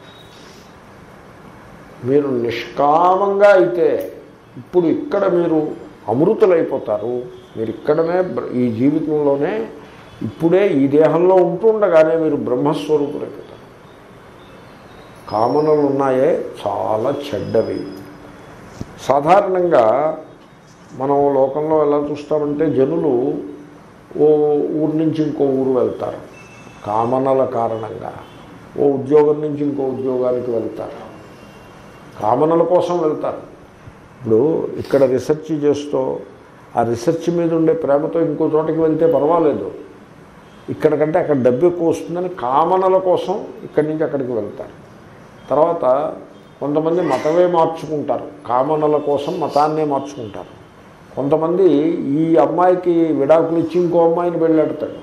మీరు నిష్కామంగా అయితే ఇప్పుడు ఇక్కడ మీరు అమృతులైపోతారు మీరు ఇక్కడనే బ్ర- ఈ జీవితంలోనే ఇప్పుడే ఈ దేహంలో ఉంటుండగానే మీరు బ్రహ్మస్వరూపులైపోతారు కామనలు ఉన్నాయే చాలా చెడ్డవి సాధారణంగా మనం లోకంలో ఎలా చూస్తామంటే జనులు ఓ ఊరు నుంచి ఇంకో ఊరు వెళ్తారు కామనల కారణంగా ఓ ఉద్యోగం నుంచి ఇంకో ఉద్యోగానికి వెళ్తారు కామనల కోసం వెళ్తారు ఇప్పుడు ఇక్కడ రీసెర్చ్ చేస్తూ ఆ రీసెర్చ్ మీద ఉండే ప్రేమతో ఇంకో చోటకి వెళ్తే పర్వాలేదు ఇక్కడ కంటే అక్కడ డబ్బు ఎక్కువ వస్తుందని కామనల కోసం ఇక్కడి నుంచి అక్కడికి వెళ్తారు తర్వాత కొంతమంది మతమే మార్చుకుంటారు కామనల కోసం మతాన్నే మార్చుకుంటారు కొంతమంది ఈ అమ్మాయికి విడాకులు ఇచ్చి ఇంకో అమ్మాయిని వెళ్ళాడతాడు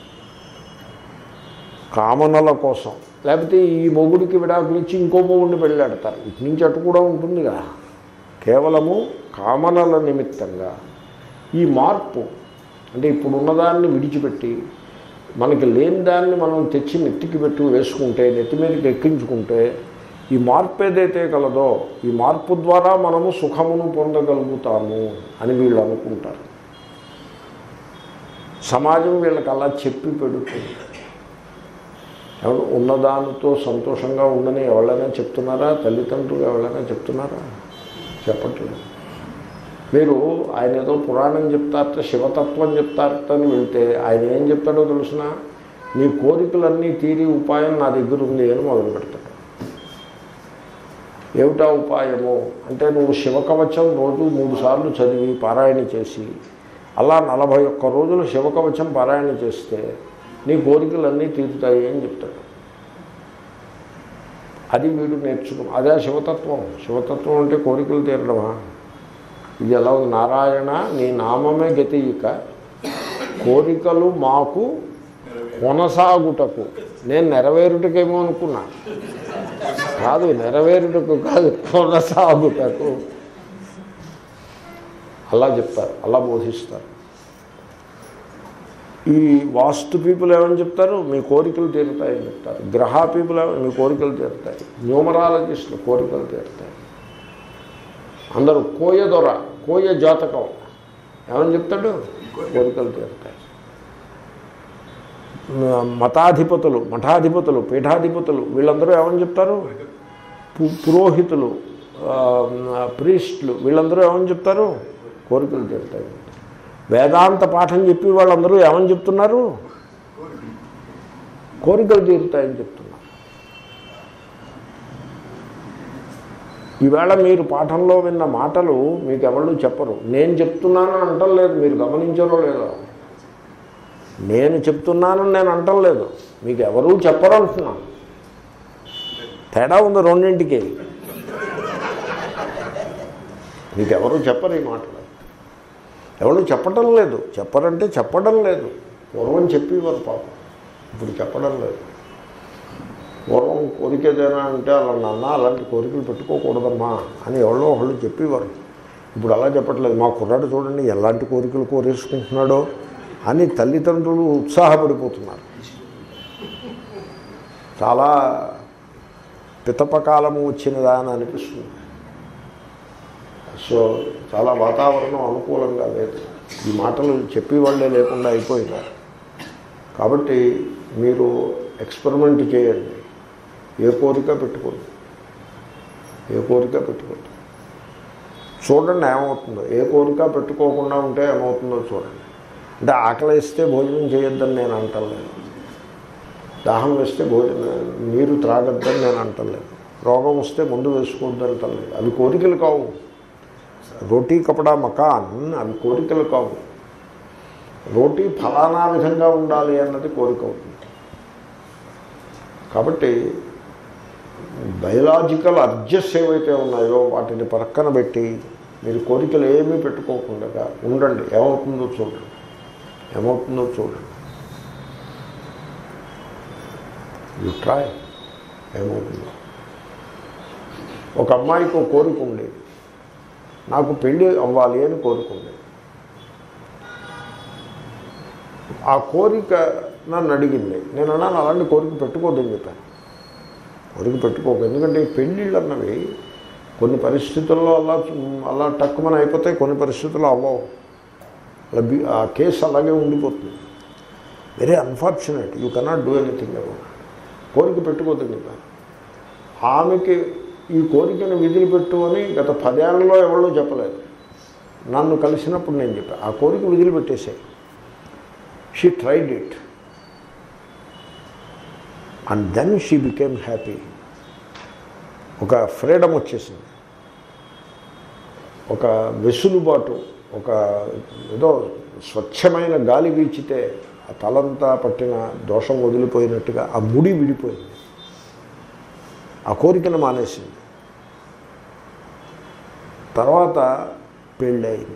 కామనల కోసం లేకపోతే ఈ మొగుడికి విడాకులు ఇచ్చి ఇంకో మొగుడిని పెళ్ళాడతారు ఇటు నుంచి అటు కూడా ఉంటుందిగా కేవలము కామనల నిమిత్తంగా ఈ మార్పు అంటే ఇప్పుడు ఉన్నదాన్ని విడిచిపెట్టి మనకి లేని దాన్ని మనం తెచ్చి నెత్తికి పెట్టి వేసుకుంటే నెత్తి మీదకి ఎక్కించుకుంటే ఈ మార్పు ఏదైతే కలదో ఈ మార్పు ద్వారా మనము సుఖమును పొందగలుగుతాము అని వీళ్ళు అనుకుంటారు సమాజం వీళ్ళకి అలా చెప్పి పెడుతుంది ఎవరు ఉన్నదానితో సంతోషంగా ఉండని ఎవరైనా చెప్తున్నారా తల్లిదండ్రులు ఎవరైనా చెప్తున్నారా చెప్పట్లేదు మీరు ఆయన ఏదో పురాణం చెప్తారట శివతత్వం చెప్తారట అని వెళ్తే ఆయన ఏం చెప్తాడో తెలుసిన నీ కోరికలన్నీ తీరి ఉపాయం నా దగ్గర ఉంది అని మొదలు పెడతాడు ఏమిటా ఉపాయము అంటే నువ్వు శివకవచం రోజు మూడు సార్లు చదివి పారాయణ చేసి అలా నలభై ఒక్క రోజులు శివకవచం పారాయణ చేస్తే నీ కోరికలన్నీ తీరుతాయి అని చెప్తాడు అది వీడు నేర్చుకుని అదే శివతత్వం శివతత్వం అంటే కోరికలు తీరడమా ఇది ఎలా ఉంది నారాయణ నీ నామమే గతి ఇక కోరికలు మాకు కొనసాగుటకు నేను నెరవేరుటకేమో అనుకున్నా కాదు నెరవేరుటకు కాదు కొనసాగుటకు అలా చెప్తారు అలా బోధిస్తారు ఈ వాస్తు పీపుల్ ఏమని చెప్తారు మీ కోరికలు తీరుతాయని చెప్తారు గ్రహ పీపుల్ ఏమో మీ కోరికలు తీరుతాయి న్యూమరాలజిస్టులు కోరికలు తీరుతాయి అందరూ కోయ దొర కోయ జాతకం ఏమని చెప్తాడు కోరికలు తీరుతాయి మతాధిపతులు మఠాధిపతులు పీఠాధిపతులు వీళ్ళందరూ ఏమని చెప్తారు పు- పురోహితులు ఆ, ప్రీస్టులు వీళ్ళందరూ ఏమని చెప్తారు కోరికలు తీరుతాయి వేదాంత పాఠం చెప్పి వాళ్ళందరూ ఏమని చెప్తున్నారు కోరికలు తీరుతాయని చెప్తున్నారు ఈవేళ మీరు పాఠంలో విన్న మాటలు మీకు ఎవరు చెప్పరు నేను చెప్తున్నాను అంటం లేదు మీరు గమనించారో లేదో నేను చెప్తున్నానని నేను అంటం లేదు మీకు ఎవరూ చెప్పరు అంటున్నాను తేడా ఉంది రెండింటికి మీకు ఎవరు చెప్పరు ఈ మాటలు ఎవరు చెప్పడం లేదు చెప్పరంటే చెప్పడం లేదు పూర్వం చెప్పేవారు పాపం ఇప్పుడు చెప్పడం లేదు పూర్వం కోరిక ఏదైనా అంటే అలా నాన్న అలాంటి కోరికలు పెట్టుకోకూడదమ్మా అని ఎవరో ఒకళ్ళు చెప్పేవారు ఇప్పుడు అలా చెప్పట్లేదు మా కుర్రాడు చూడండి ఎలాంటి కోరికలు కోరేసుకుంటున్నాడో అని తల్లిదండ్రులు ఉత్సాహపడిపోతున్నారు చాలా పితపకాలము వచ్చినదా అని అనిపిస్తుంది సో చాలా వాతావరణం అనుకూలంగా లేదు ఈ మాటలు చెప్పేవాళ్ళే లేకుండా అయిపోయినారు కాబట్టి మీరు ఎక్స్పెరిమెంట్ చేయండి ఏ కోరిక పెట్టుకోండి ఏ కోరిక పెట్టుకోండి చూడండి ఏమవుతుందో ఏ కోరిక పెట్టుకోకుండా ఉంటే ఏమవుతుందో చూడండి అంటే ఆకలి వేస్తే భోజనం చేయొద్దని నేను అంటలేదు దాహం వేస్తే భోజనం నీరు త్రాగొద్దని నేను అంటలేదు రోగం వస్తే ముందు వేసుకోవద్దు అంటలేదు అవి కోరికలు కావు రోటీ కపడా మకాన్ అవి కోరికలు కావు రోటీ ఫలానా విధంగా ఉండాలి అన్నది కోరిక అవుతుంది కాబట్టి బయలాజికల్ అర్జెస్ ఏవైతే ఉన్నాయో వాటిని పక్కన పెట్టి మీరు కోరికలు ఏమీ పెట్టుకోకుండా ఉండండి ఏమవుతుందో చూడండి ఏమవుతుందో చూడండి యు ట్రై ఏమవుతుందో ఒక అమ్మాయికి ఒక కోరిక ఉండేది నాకు పెళ్ళి అవ్వాలి అని కోరుకుండేది ఆ కోరిక నన్ను అడిగింది నేను అన్నాను అలాంటి కోరిక పెట్టుకోవద్దని చెప్పాను కోరిక పెట్టుకోకు ఎందుకంటే ఈ పెళ్ళిళ్ళు అన్నవి కొన్ని పరిస్థితుల్లో అలా అలా టక్కుమని అయిపోతాయి కొన్ని పరిస్థితుల్లో అవ్వవు అలా బి- ఆ కేసు అలాగే ఉండిపోతుంది very unfortunate you cannot do anything about కోరిక పెట్టుకోవద్దని చెప్పాను ఆమెకి ఈ కోరికను విదిలిపెట్టు అని గత పదేళ్లలో ఎవరో చెప్పలేదు నన్ను కలిసినప్పుడు నేను చెప్పాను ఆ కోరిక విదిలిపెట్టేసాయి she tried it and then she became happy ఒక ఫ్రీడమ్ వచ్చేసింది ఒక వెసులుబాటు ఒక ఏదో స్వచ్ఛమైన గాలి వీచితే ఆ తలంతా పట్టిన దోషం వదిలిపోయినట్టుగా ఆ ముడి విడిపోయింది ఆ కోరికను మానేసింది తర్వాత పెళ్ళయింది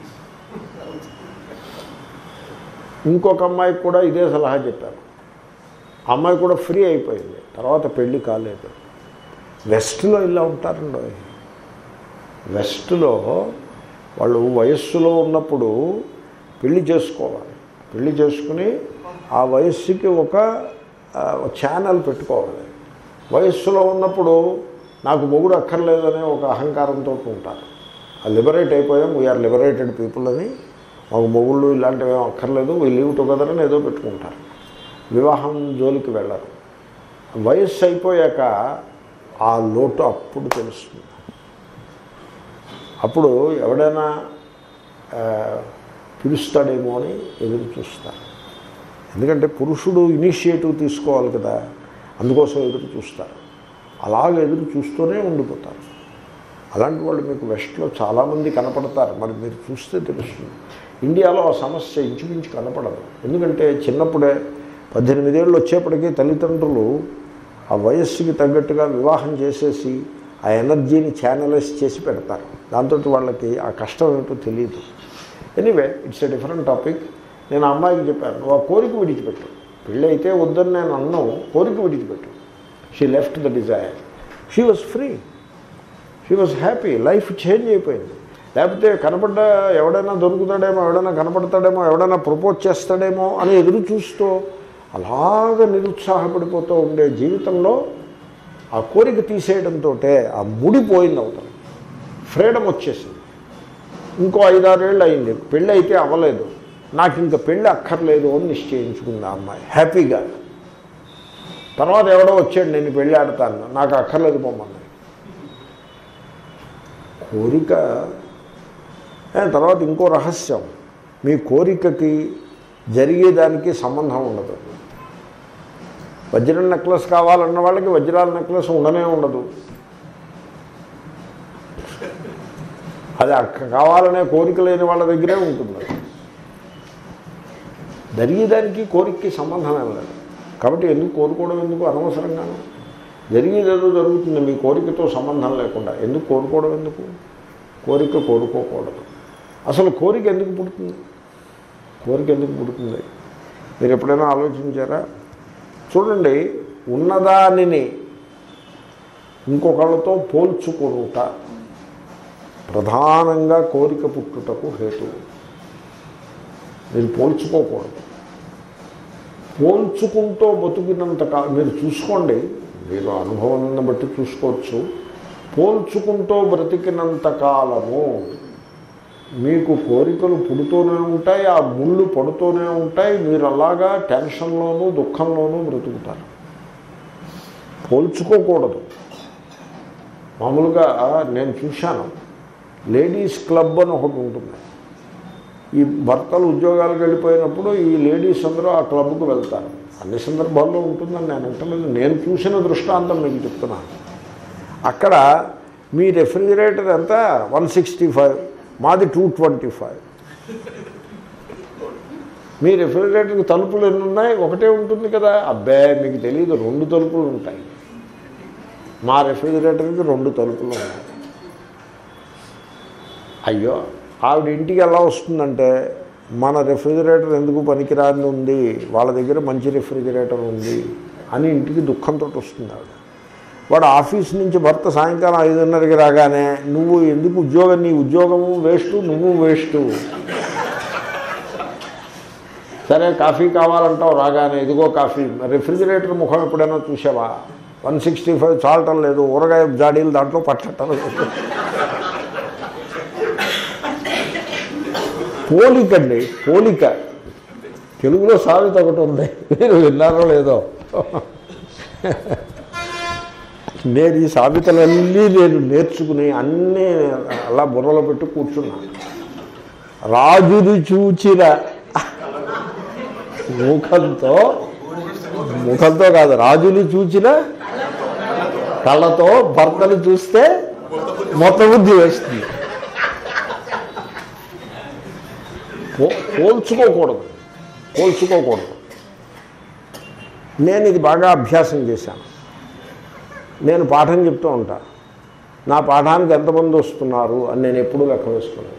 ఇంకొక అమ్మాయికి కూడా ఇదే సలహా చెప్పాను ఆ అమ్మాయి కూడా ఫ్రీ అయిపోయింది తర్వాత పెళ్ళి కాలేదు వెస్ట్లో ఇలా ఉంటారండి వెస్ట్లో వాళ్ళు వయస్సులో ఉన్నప్పుడు పెళ్లి చేసుకోవాలి పెళ్లి చేసుకుని ఆ వయస్సుకి ఒక ఆ, ఛానల్ పెట్టుకోవాలి వయస్సులో ఉన్నప్పుడు నాకు మొగుడు అక్కర్లేదనే ఒక అహంకారంతో ఉంటారు ఆ లిబరేట్ అయిపోయాం వీఆర్ లిబరేటెడ్ పీపుల్ అని మాకు మొగుళ్ళు ఇలాంటివి ఏం అక్కర్లేదు వీ లీవ్ టుగెదర్ అని ఏదో పెట్టుకుంటారు వివాహం జోలికి వెళ్ళరు వయస్సు అయిపోయాక ఆ లోటు అప్పుడు తెలుస్తుంది అప్పుడు ఎవడైనా ఆ, పిలుస్తాడేమో అని ఎదురు చూస్తారు ఎందుకంటే పురుషుడు ఇనిషియేటివ్ తీసుకోవాలి కదా అందుకోసం ఎదురు చూస్తారు అలాగ ఎదురు చూస్తూనే ఉండిపోతారు అలాంటి వాళ్ళు మీకు వెస్ట్లో చాలామంది కనపడతారు మరి మీరు చూస్తే తెలుస్తుంది ఇండియాలో ఆ సమస్య ఇంచుమించు కనపడదు ఎందుకంటే చిన్నప్పుడే పద్దెనిమిదేళ్ళు వచ్చేప్పటికీ తల్లిదండ్రులు ఆ వయస్సుకి తగ్గట్టుగా వివాహం చేసేసి ఆ ఎనర్జీని ఛానలైజ్ చేసి పెడతారు దాంతో వాళ్ళకి ఆ కష్టం ఏమిటో తెలియదు anyway it's a different topic నేను ఆ అమ్మాయికి చెప్పాను నువ్వు ఆ కోరిక విడిచిపెట్టు పెళ్ళి అయితే వద్దని నేను అన్నావు కోరిక విడిచిపెట్టు she left the desire she was free she was happy life change అయిపోయింది లేకపోతే కనపడ్డ ఎవడైనా దొరుకుతాడేమో ఎవడైనా కనపడతాడేమో ఎవడైనా ప్రపోజ్ చేస్తాడేమో అని ఎదురు చూస్తూ అలాగ నిరుత్సాహపడిపోతూ ఉండే జీవితంలో ఆ కోరిక తీసేయడంతో ఆ ముడిపోయింది అవుతాం ఫ్రీడమ్ వచ్చేసింది ఇంకో ఐదారేళ్ళు అయింది పెళ్ళి అయితే అవ్వలేదు నాకు ఇంకా పెళ్ళి అక్కర్లేదు అని నిశ్చయించుకుంది ఆ అమ్మాయి హ్యాపీగా తర్వాత ఎవడో వచ్చాడు నేను పెళ్ళి ఆడతాను నాకు అక్కర్లేదు పొమ్మని కోరిక ఏ, తర్వాత ఇంకో రహస్యం మీ కోరికకి జరిగేదానికి సంబంధం ఉండదు వజ్రం నెక్లెస్ కావాలన్న వాళ్ళకి వజ్రాల నెక్లెస్ ఉండనే ఉండదు అది అక్క కావాలనే కోరిక లేని వాళ్ళ దగ్గరే ఉంటుంది అది. జరిగేదానికి కోరికకి సంబంధం ఏం లేదు కాబట్టి ఎందుకు కోరుకోవడం ఎందుకు అనవసరంగాను జరిగేదేదో జరుగుతుంది మీ కోరికతో సంబంధం లేకుండా ఎందుకు కోరుకోవడం ఎందుకు కోరిక కోరుకోకూడదు అసలు కోరిక ఎందుకు పుడుతుంది కోరిక ఎందుకు పుడుతుంది మీరు ఎప్పుడైనా ఆలోచించారా చూడండి ఉన్నదానిని ఇంకొకళ్ళతో పోల్చుకొనుట ప్రధానంగా కోరిక పుట్టుటకు హేతువు మీరు పోల్చుకోకూడదు పోల్చుకుంటూ బతుకినంత కా మీరు చూసుకోండి మీరు అనుభవాన్ని బట్టి చూసుకోవచ్చు పోల్చుకుంటూ బ్రతికినంత కాలము మీకు కోరికలు పుడుతూనే ఉంటాయి ఆ ముళ్ళు పడుతూనే ఉంటాయి మీరు అలాగా టెన్షన్లోనూ దుఃఖంలోనూ బ్రతుకుతారు పోల్చుకోకూడదు మామూలుగా నేను చూశాను లేడీస్ క్లబ్ అని ఒకటి ఉంటుంది ఈ భర్తలు ఉద్యోగాలకు వెళ్ళిపోయినప్పుడు ఈ లేడీస్ అందరూ ఆ క్లబ్కు వెళ్తారు అన్ని సందర్భాల్లో ఉంటుందని నేను అంటలేదు నేను చూసిన దృష్టాంతం మీకు చెప్తున్నాను అక్కడ మీ రెఫ్రిజిరేటర్ ఎంత వన్ సిక్స్టీ ఫైవ్ మాది టూ ట్వంటీ ఫైవ్ మీ రెఫ్రిజిరేటర్కి తలుపులు ఎన్ని ఉన్నాయి ఒకటే ఉంటుంది కదా అబ్బే మీకు తెలియదు రెండు తలుపులు ఉంటాయి మా రెఫ్రిజిరేటర్కి రెండు తలుపులు ఉన్నాయి అయ్యో ఆవిడ ఇంటికి ఎలా వస్తుందంటే మన రెఫ్రిజిరేటర్ ఎందుకు పనికిరాని ఉంది వాళ్ళ దగ్గర మంచి రెఫ్రిజిరేటర్ ఉంది అని ఇంటికి దుఃఖంతో వస్తుంది ఆవిడ వాడు ఆఫీస్ నుంచి భర్త సాయంకాలం ఐదున్నరకి రాగానే నువ్వు ఎందుకు ఉద్యోగం నీ ఉద్యోగము వేస్ట్ నువ్వు వేస్ట్ సరే కాఫీ కావాలంటావు రాగానే ఇదిగో కాఫీ రెఫ్రిజిరేటర్ ముఖం ఎప్పుడైనా చూసావా వన్ సిక్స్టీ ఫైవ్ చాలటం లేదు ఊరగాయ జాడీలు దాంట్లో పట్టటం లేదు పోలికండి పోలిక తెలుగులో సామెత ఒకటి ఉంది మీరు విన్నారో లేదో నేను ఈ సామెతలన్నీ నేను నేర్చుకుని అన్నీ అలా బుర్రలో పెట్టి కూర్చున్నా రాజుని చూచిన ముఖంతో ముఖంతో కాదు రాజుని చూచిన కళ్ళతో భర్తను చూస్తే మొత్తం బుద్ధి వేస్తుంది పో- పోల్చుకోకూడదు పోల్చుకోకూడదు నేను ఇది బాగా అభ్యాసం చేశాను నేను పాఠం చెప్తూ ఉంటా నా పాఠానికి ఎంతమంది వస్తున్నారు అని నేను ఎప్పుడూ లెక్క వేసుకున్నాను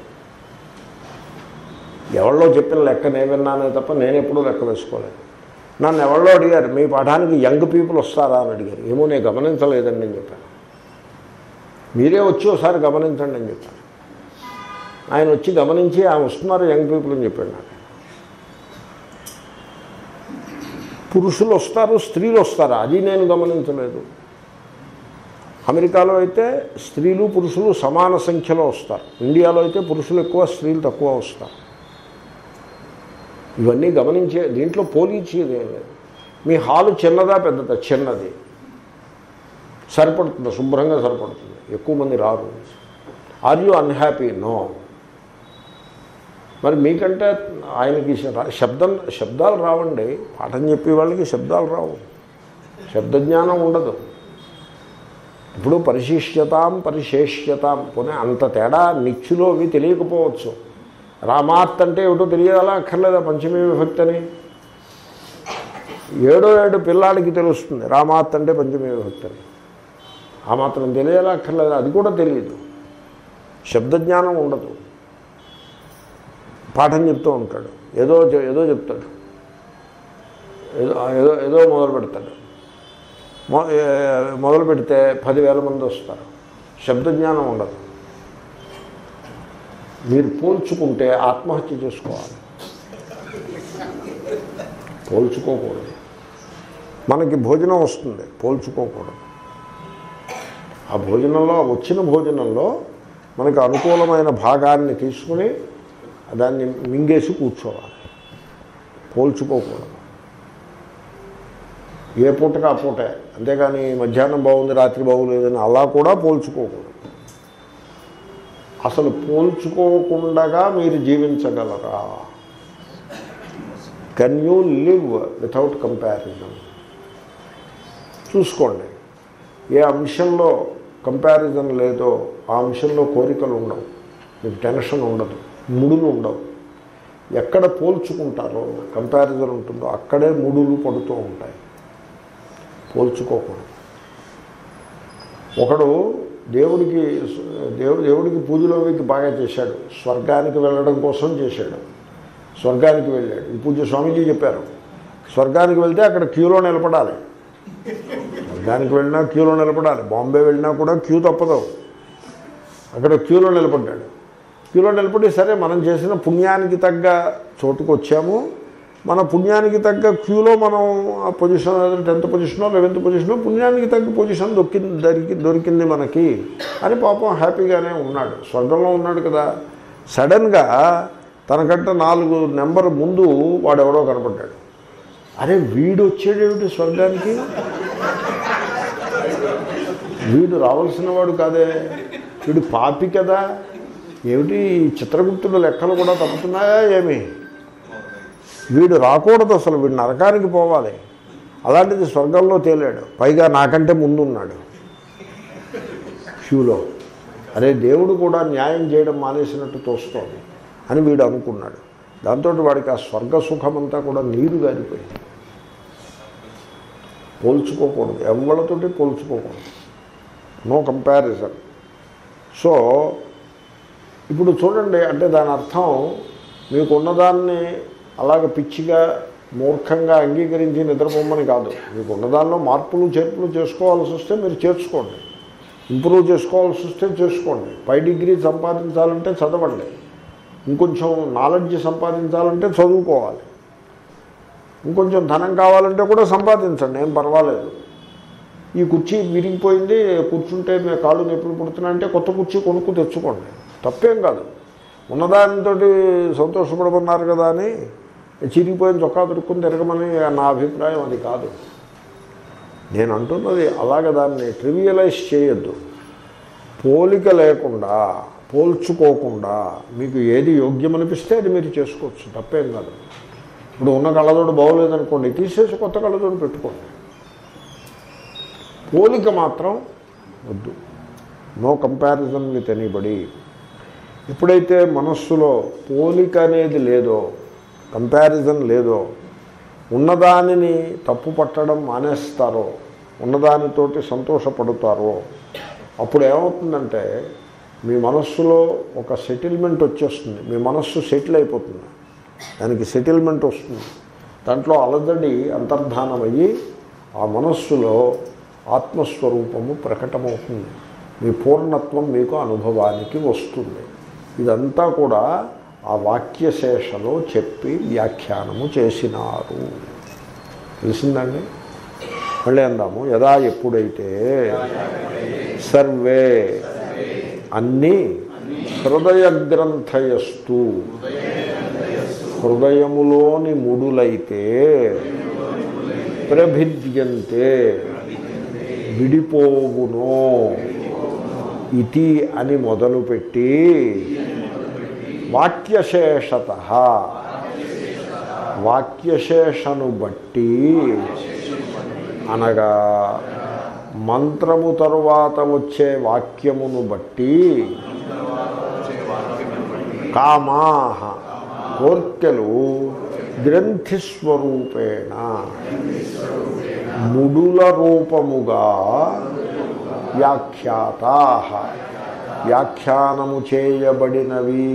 ఎవరిలో చెప్పిన లెక్క నేను విన్నానే తప్ప నేను ఎప్పుడూ లెక్క వేసుకోలేదు నన్ను ఎవరిలో అడిగారు మీ పాఠానికి యంగ్ పీపుల్ వస్తారా అని అడిగారు ఏమో నేను గమనించలేదండి అని చెప్పాను మీరే వచ్చి ఒకసారి గమనించండి అని చెప్పాను ఆయన వచ్చి గమనించి ఆమె వస్తున్నారు యంగ్ పీపుల్ అని చెప్పాడు నాకు పురుషులు వస్తారు స్త్రీలు వస్తారా అది నేను గమనించలేదు అమెరికాలో అయితే స్త్రీలు పురుషులు సమాన సంఖ్యలో వస్తారు ఇండియాలో అయితే పురుషులు ఎక్కువ స్త్రీలు తక్కువ వస్తారు ఇవన్నీ గమనించే దీంట్లో పోలీచేది ఏం లేదు మీ హాలు చిన్నదా పెద్దదా చిన్నది సరిపడుతుంది శుభ్రంగా సరిపడుతుంది ఎక్కువ మంది రారు ఆర్ యూ అన్హ్యాపీ నో మరి మీకంటే ఆయనకి శ- శబ్దం శబ్దాలు రావండి పాఠం చెప్పే వాళ్ళకి శబ్దాలు రావు శబ్దజ్ఞానం ఉండదు ఇప్పుడు పరిశిష్యతాం పరిశేష్యతాం పోనీ అంత తేడా నిత్యులో అవి తెలియకపోవచ్చు రామాత్ అంటే ఏమిటో తెలియాలా అక్కర్లేదా పంచమీ విభక్తి అని ఏడో ఏడు పిల్లాడికి తెలుస్తుంది రామాత్ అంటే పంచమీ విభక్తి అని ఆ మాత్రం తెలియాలా అక్కర్లేదా అది కూడా తెలియదు శబ్దజ్ఞానం ఉండదు పాఠం చెప్తూ ఉంటాడు ఏదో చె- ఏదో చెప్తాడు ఏదో ఏదో ఏదో మొదలు పెడతాడు మొ- ఏ- మొదలు పెడితే పదివేల మంది వస్తారు శబ్దజ్ఞానం ఉండదు మీరు పోల్చుకుంటే ఆత్మహత్య చేసుకోవాలి పోల్చుకోకూడదు మనకి భోజనం వస్తుంది పోల్చుకోకూడదు ఆ భోజనంలో వచ్చిన భోజనంలో మనకు అనుకూలమైన భాగాన్ని తీసుకుని దాన్ని మింగేసి కూర్చోవాలి పోల్చుకోకూడదు ఏ పూటకి ఆ పూటే అంతేగాని మధ్యాహ్నం బాగుంది రాత్రి బాగులేదని అలా కూడా పోల్చుకోకూడదు అసలు పోల్చుకోకుండా మీరు జీవించగలరా can you live without comparison చూసుకోండి ఏ అంశంలో కంపారిజన్ లేదో ఆ అంశంలో కోరికలు ఉండవు మీకు టెన్షన్ ఉండదు ముడులు ఉండవు ఎక్కడ పోల్చుకుంటారో కంపారిజన్ ఉంటుందో అక్కడే ముడులు పడుతూ ఉంటాయి పోల్చుకోకూడదు ఒకడు దేవుడికి దేవుడు దేవుడికి పూజలోకి బాగా చేశాడు స్వర్గానికి వెళ్ళడం కోసం చేశాడు స్వర్గానికి వెళ్ళాడు ఈ పూజ స్వామీజీ చెప్పారు స్వర్గానికి వెళ్తే అక్కడ క్యూలో నిలబడాలి స్వర్గానికి వెళ్ళినా క్యూలో నిలబడాలి బాంబే వెళ్ళినా కూడా క్యూ తప్పదు అక్కడ క్యూలో నిలబడ్డాడు క్యూలో నిలబడి సరే మనం చేసిన పుణ్యానికి తగ్గ చోటుకు వచ్చాము మన పుణ్యానికి తగ్గ క్యూలో మనం ఆ పొజిషన్ టెన్త్ పొజిషనో లెవెన్త్ పొజిషనో పుణ్యానికి తగ్గ పొజిషన్ దొక్కింది దొరికి దొరికింది మనకి అని పాపం హ్యాపీగానే ఉన్నాడు స్వర్గంలో ఉన్నాడు కదా సడన్గా తనకంటే నాలుగు నెంబర్ ముందు వాడెవడో కనపడ్డాడు అరే వీడు వచ్చేటేమిటి స్వర్గానికి వీడు రావాల్సిన వాడు కాదే వీడు పాపి కదా ఏమిటి ఈ చిత్రగుప్తుడు లెక్కలు కూడా తప్పుతున్నాయా ఏమి వీడు రాకూడదు అసలు వీడు నరకానికి పోవాలి అలాంటిది స్వర్గంలో తేలాడు పైగా నాకంటే ముందున్నాడు క్యూలో అరే దేవుడు కూడా న్యాయం చేయడం మానేసినట్టు తోస్తోంది అని వీడు అనుకున్నాడు దాంతో వాడికి ఆ స్వర్గ సుఖమంతా కూడా నీరు గారిపోయింది పోల్చుకోకూడదు ఎవరితోటి పోల్చుకోకూడదు నో కంపారిజన్ సో ఇప్పుడు చూడండి అంటే దాని అర్థం మీకు ఉన్నదాన్ని అలాగ పిచ్చిగా మూర్ఖంగా అంగీకరించి నిద్రపోమని కాదు మీకు ఉన్నదానిలో మార్పులు చేర్పులు చేసుకోవాల్సి వస్తే మీరు చేర్చుకోండి ఇంప్రూవ్ చేసుకోవాల్సి వస్తే చేసుకోండి పై డిగ్రీ సంపాదించాలంటే చదవండి ఇంకొంచెం నాలెడ్జ్ సంపాదించాలంటే చదువుకోవాలి ఇంకొంచెం ధనం కావాలంటే కూడా సంపాదించండి ఏం పర్వాలేదు ఈ కుర్చీ విరిగిపోయింది కూర్చుంటే మీ కాళ్ళు నొప్పులు పుడుతున్నాయంటే కొత్త కుర్చీ కొనుక్కు తెచ్చుకోండి తప్పేం కాదు ఉన్నదానితో సంతోషపడమన్నారు కదా అని చిరిగిపోయిన చొక్కా దొరుకుని తిరగమని నా అభిప్రాయం అది కాదు నేను అంటున్నది అలాగ దాన్ని ట్రివియలైజ్ చేయొద్దు పోలిక లేకుండా పోల్చుకోకుండా మీకు ఏది యోగ్యమనిపిస్తే అది మీరు చేసుకోవచ్చు తప్పేం కాదు ఇప్పుడు ఉన్న కళ్ళజోడు బాగోలేదనుకోండి తీసేసి కొత్త కళ్ళజోడు పెట్టుకోండి పోలిక మాత్రం వద్దు నో కంపారిజన్ విత్ ఎనీబడి ఎప్పుడైతే మనస్సులో పోలిక అనేది లేదో కంపారిజన్ లేదో ఉన్నదానిని తప్పు పట్టడం మానేస్తారో ఉన్నదానితోటి సంతోషపడతారో అప్పుడు ఏమవుతుందంటే మీ మనస్సులో ఒక సెటిల్మెంట్ వచ్చేస్తుంది మీ మనస్సు సెటిల్ అయిపోతుంది దానికి సెటిల్మెంట్ వస్తుంది దాంట్లో అలజడి అంతర్ధానమయ్యి ఆ మనస్సులో ఆత్మస్వరూపము ప్రకటమవుతుంది మీ పూర్ణత్వం మీకు అనుభవానికి వస్తుంది ఇదంతా కూడా ఆ వాక్యశేషలో చెప్పి వ్యాఖ్యానము చేసినారు తెలిసిందండి మళ్ళీ అందాము యదా ఎప్పుడైతే సర్వే అన్నీ హృదయ గ్రంథయస్తు హృదయములోని ముడులైతే ప్రభిద్యంతే విడిపోవునో ఇతి అని మొదలుపెట్టి వాక్యశేషత వాక్యశేషను బట్టి అనగా మంత్రము తరువాత వచ్చే వాక్యమును బట్టి కామాహ కోర్కెలు గ్రంథిస్వరూపేణ ముడుల రూపముగా వ్యాఖ్యాతా వ్యాఖ్యానము చేయబడినవి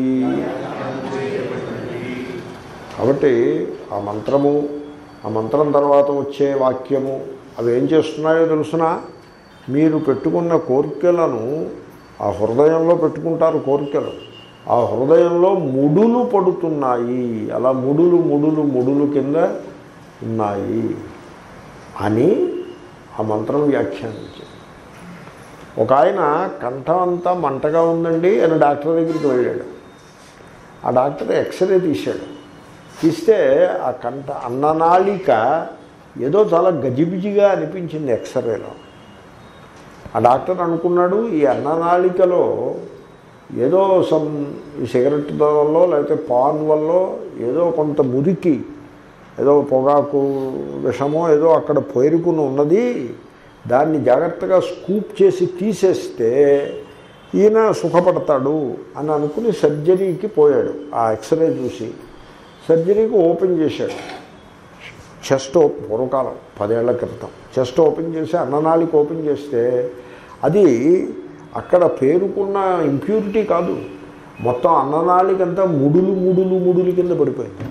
కాబట్టి ఆ మంత్రము ఆ మంత్రం తర్వాత వచ్చే వాక్యము అవి ఏం చేస్తున్నాయో తెలుసునా మీరు పెట్టుకున్న కోరికలను ఆ హృదయంలో పెట్టుకుంటారు కోరికలు ఆ హృదయంలో ముడులు పడుతున్నాయి అలా ముడులు ముడులు ముడులు కింద ఉన్నాయి అని ఆ మంత్రం వ్యాఖ్యానించింది ఒక ఆయన కంఠం అంతా మంటగా ఉందండి అని డాక్టర్ దగ్గరికి వెళ్ళాడు ఆ డాక్టర్ ఎక్స్రే తీశాడు తీస్తే ఆ కంఠ అన్ననాళిక ఏదో చాలా గజిబిజిగా అనిపించింది ఎక్స్రేలో ఆ డాక్టర్ అనుకున్నాడు ఈ అన్ననాళికలో ఏదో సమ్ ఈ సిగరెట్ వల్ల లేకపోతే పాన్ వల్ల ఏదో కొంత మురికి ఏదో పొగాకు విషమో ఏదో అక్కడ పేరుకుని ఉన్నది దాన్ని జాగ్రత్తగా స్కూప్ చేసి తీసేస్తే ఈయన సుఖపడతాడు అని అనుకుని సర్జరీకి పోయాడు ఆ ఎక్స్రే చూసి సర్జరీకి ఓపెన్ చేశాడు చెస్ట్ ఓపెన్ పూర్వకాలం పదేళ్ల క్రితం చెస్ట్ ఓపెన్ చేసి అన్ననాళికి ఓపెన్ చేస్తే అది అక్కడ పేరుకున్న ఇంప్యూరిటీ కాదు మొత్తం అన్ననాళికంతా ముడులు ముడులు ముడులు కింద పడిపోయింది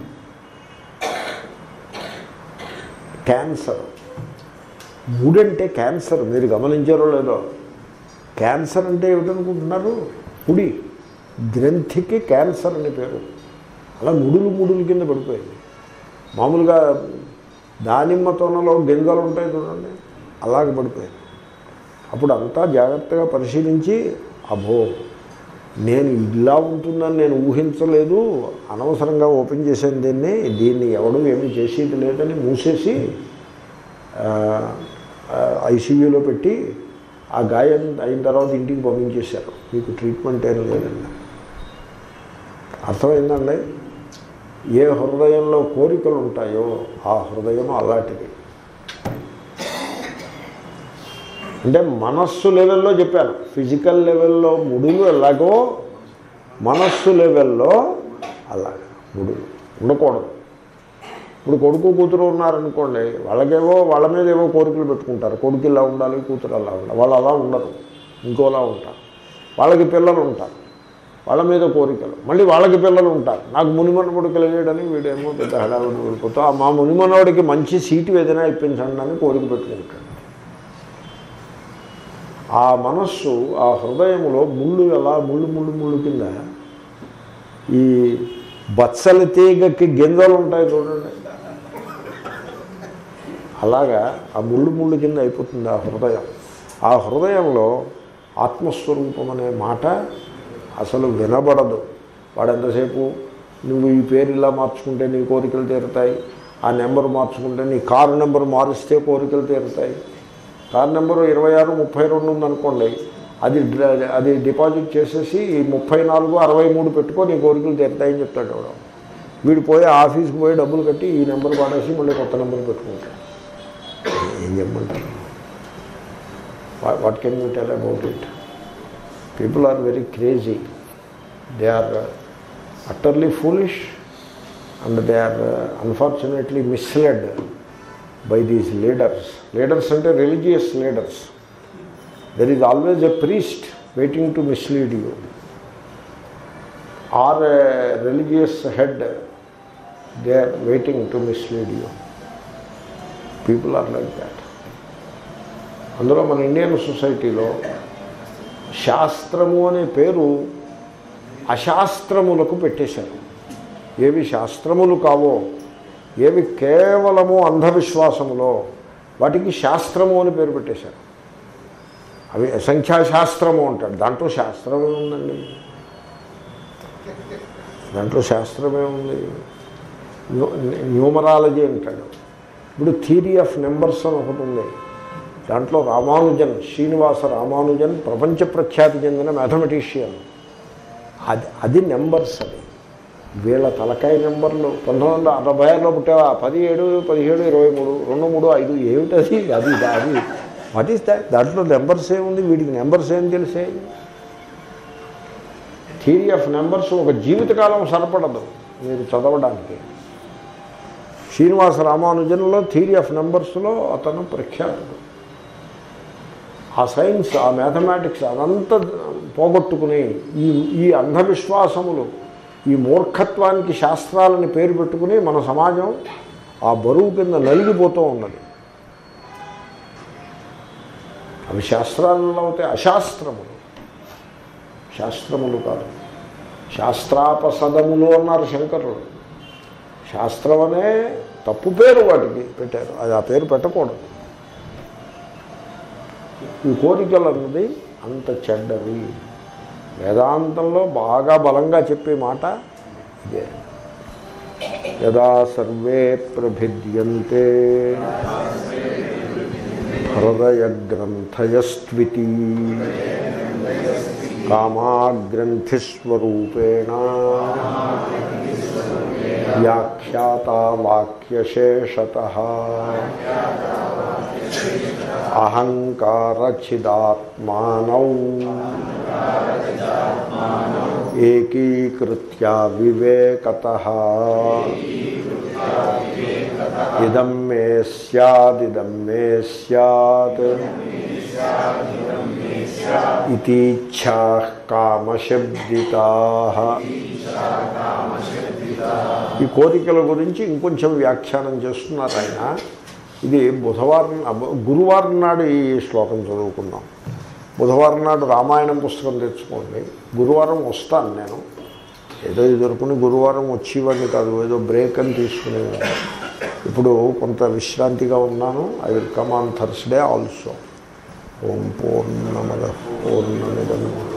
క్యాన్సర్ ముడంటే క్యాన్సర్ మీరు గమనించారో లేదో క్యాన్సర్ అంటే ఏమిటనుకుంటున్నారు ముడి గ్రంథికి క్యాన్సర్ అని పేరు అలా ముడులు ముడులు కింద పడిపోయింది మామూలుగా దానిమ్మ తోనలో గింజలు ఉంటాయి చూడండి అలాగ పడిపోయింది అప్పుడు అంతా జాగ్రత్తగా పరిశీలించి అభో నేను ఇలా ఉంటుందని నేను ఊహించలేదు అనవసరంగా ఓపెన్ చేశాను దీన్ని దీన్ని ఎవడు ఏమీ చేసేది లేదని మూసేసి ఐసీయూలో పెట్టి ఆ గాయం అయిన తర్వాత ఇంటికి పంపించేశారు మీకు ట్రీట్మెంట్ ఏం లేదండి అర్థమైందండి ఏ హృదయంలో కోరికలు ఉంటాయో ఆ హృదయం అలాంటిది అంటే మనస్సు లెవెల్లో చెప్పాను ఫిజికల్ లెవెల్లో ముడులు ఎలాగో మనస్సు లెవెల్లో అలాగ ముడులు ఉండకూడదు ఇప్పుడు కొడుకు కూతురు ఉన్నారనుకోండి వాళ్ళకేవో వాళ్ళ మీద ఏవో కోరికలు పెట్టుకుంటారు కొడుకు ఇలా ఉండాలి కూతురు అలా ఉండాలి వాళ్ళు అలా ఉండరు ఇంకోలా ఉంటారు వాళ్ళకి పిల్లలు ఉంటారు వాళ్ళ మీద కోరికలు మళ్ళీ వాళ్ళకి పిల్లలు ఉంటారు నాకు మునిమనవుడు కలిగాడని వీడేమో పెద్ద హడావుడి వెళ్ళిపోతా మా మునిమనవుడికి మంచి సీటు ఏదైనా ఇప్పించండి అని కోరిక పెట్టుకుంటాడు ఆ మనస్సు ఆ హృదయంలో ముళ్ళు ఎలా ముళ్ళు ముళ్ళు ముళ్ళు కింద ఈ బత్సల తీగకి గింజలు ఉంటాయి చూడండి అలాగా ఆ ముళ్ళు ముళ్ళు కింద అయిపోతుంది ఆ హృదయం ఆ హృదయంలో ఆత్మస్వరూపం అనే మాట అసలు వినబడదు వాడు ఎంతసేపు నువ్వు ఈ పేరు ఇలా మార్చుకుంటే నీ కోరికలు తీరుతాయి ఆ నెంబర్ మార్చుకుంటే నీ కారు నెంబర్ మారిస్తే కోరికలు తీరుతాయి కార్ నెంబరు ఇరవై ఆరు ముప్పై రెండు ఉందనుకోండి అది డ్ర- అది డిపాజిట్ చేసేసి ఈ ముప్పై నాలుగు అరవై మూడు పెట్టుకో నీ కోరికలు తీరుతాయని చెప్తాడు ఎవడో వీడు పోయి ఆఫీస్కి పోయి డబ్బులు కట్టి ఈ నెంబర్ పాడేసి మళ్ళీ కొత్త నెంబర్ పెట్టుకుంటాడు ఏం చెప్పమంటారు what can you tell about it people are very crazy they are utterly foolish and they are unfortunately misled by these leaders leaders అంటే religious leaders there is always a priest waiting to mislead you or a religious head they are waiting to mislead you people are like that అందులో మన Indian సొసైటీలో శాస్త్రము అనే పేరు అశాస్త్రములకు పెట్టేశారు ఏవి శాస్త్రములు కావో ఏవి కేవలము అంధవిశ్వాసములో వాటికి శాస్త్రము అని పేరు పెట్టేశారు అవి సంఖ్యాశాస్త్రము అంటాడు దాంట్లో శాస్త్రమే ఉందండి దాంట్లో శాస్త్రమే ఉంది న్యూ- న్యూమరాలజీ అంటాడు ఇప్పుడు థియరీ ఆఫ్ నెంబర్స్ అని ఒకటి ఉంది దాంట్లో రామానుజన్ శ్రీనివాస రామానుజన్ ప్రపంచ ప్రఖ్యాతి చెందిన మ్యాథమెటిషియన్ అది అది నెంబర్స్ అది వీళ్ళ తలకాయ నెంబర్లు పంతొమ్మిది వందల అరవై ఆరులో పుట్టావా పదిహేడు పదిహేడు ఇరవై మూడు రెండు మూడు ఐదు ఏమిటది అది అది వాట్ ఈస్ దాట్ దాంట్లో నెంబర్స్ ఏముంది వీడికి నెంబర్స్ ఏం తెలిసే థియరీ ఆఫ్ నెంబర్స్ ఒక జీవితకాలం సరిపడదు మీరు చదవడానికి శ్రీనివాస రామానుజన్లో థియరీ ఆఫ్ నెంబర్స్లో అతను ప్రఖ్యాతుడు ఆ సైన్స్ ఆ మ్యాథమెటిక్స్ అదంతా పోగొట్టుకుని ఈ ఈ అంధవిశ్వాసములు ఈ మూర్ఖత్వానికి శాస్త్రాలని పేరు పెట్టుకుని మన సమాజం ఆ బరువు కింద నలిగిపోతూ ఉన్నది అవి శాస్త్రాలలో అయితే అశాస్త్రములు శాస్త్రములు కాదు శాస్త్రాపసదములు అన్నారు శంకరుడు శాస్త్రం అనే తప్పు పేరు వాటికి పెట్టారు అది ఆ పేరు పెట్టకూడదు ఈ కోరికలు అన్నది అంత చెడ్డవి వేదాంతంలో బాగా బలంగా చెప్పే మాట ఇదే యదా సర్వే ప్రభిద్యంతే హృదయగ్రంథయస్వితి కామాగ్రంథిస్వరూపేణ వ్యాఖ్యాత వాక్యశేషత అహంకారచిదాత్మానౌ ఏకీకృత్య వివేకత ఇదం మే స్యాదిదం మే స్యాత్ ఇతీచ్ఛా కామశబ్దితా ఈ కోరికల గురించి ఇంకొంచెం వ్యాఖ్యానం చేస్తున్నారు ఆయన ఇది బుధవారం అబ్బ- గురువారం నాడు ఈ శ్లోకం చదువుకుందాం బుధవారం నాడు రామాయణం పుస్తకం తెచ్చుకోండి గురువారం వస్తాను నేను ఏదో ఇది దొరుకుని గురువారం వచ్చేవాడిని కాదు ఏదో బ్రేక్ అని తీసుకునేవాడిని ఇప్పుడు కొంత విశ్రాంతిగా ఉన్నాను I will come on Thursday also ఓం పూర్ణమద పూర్ణమిదం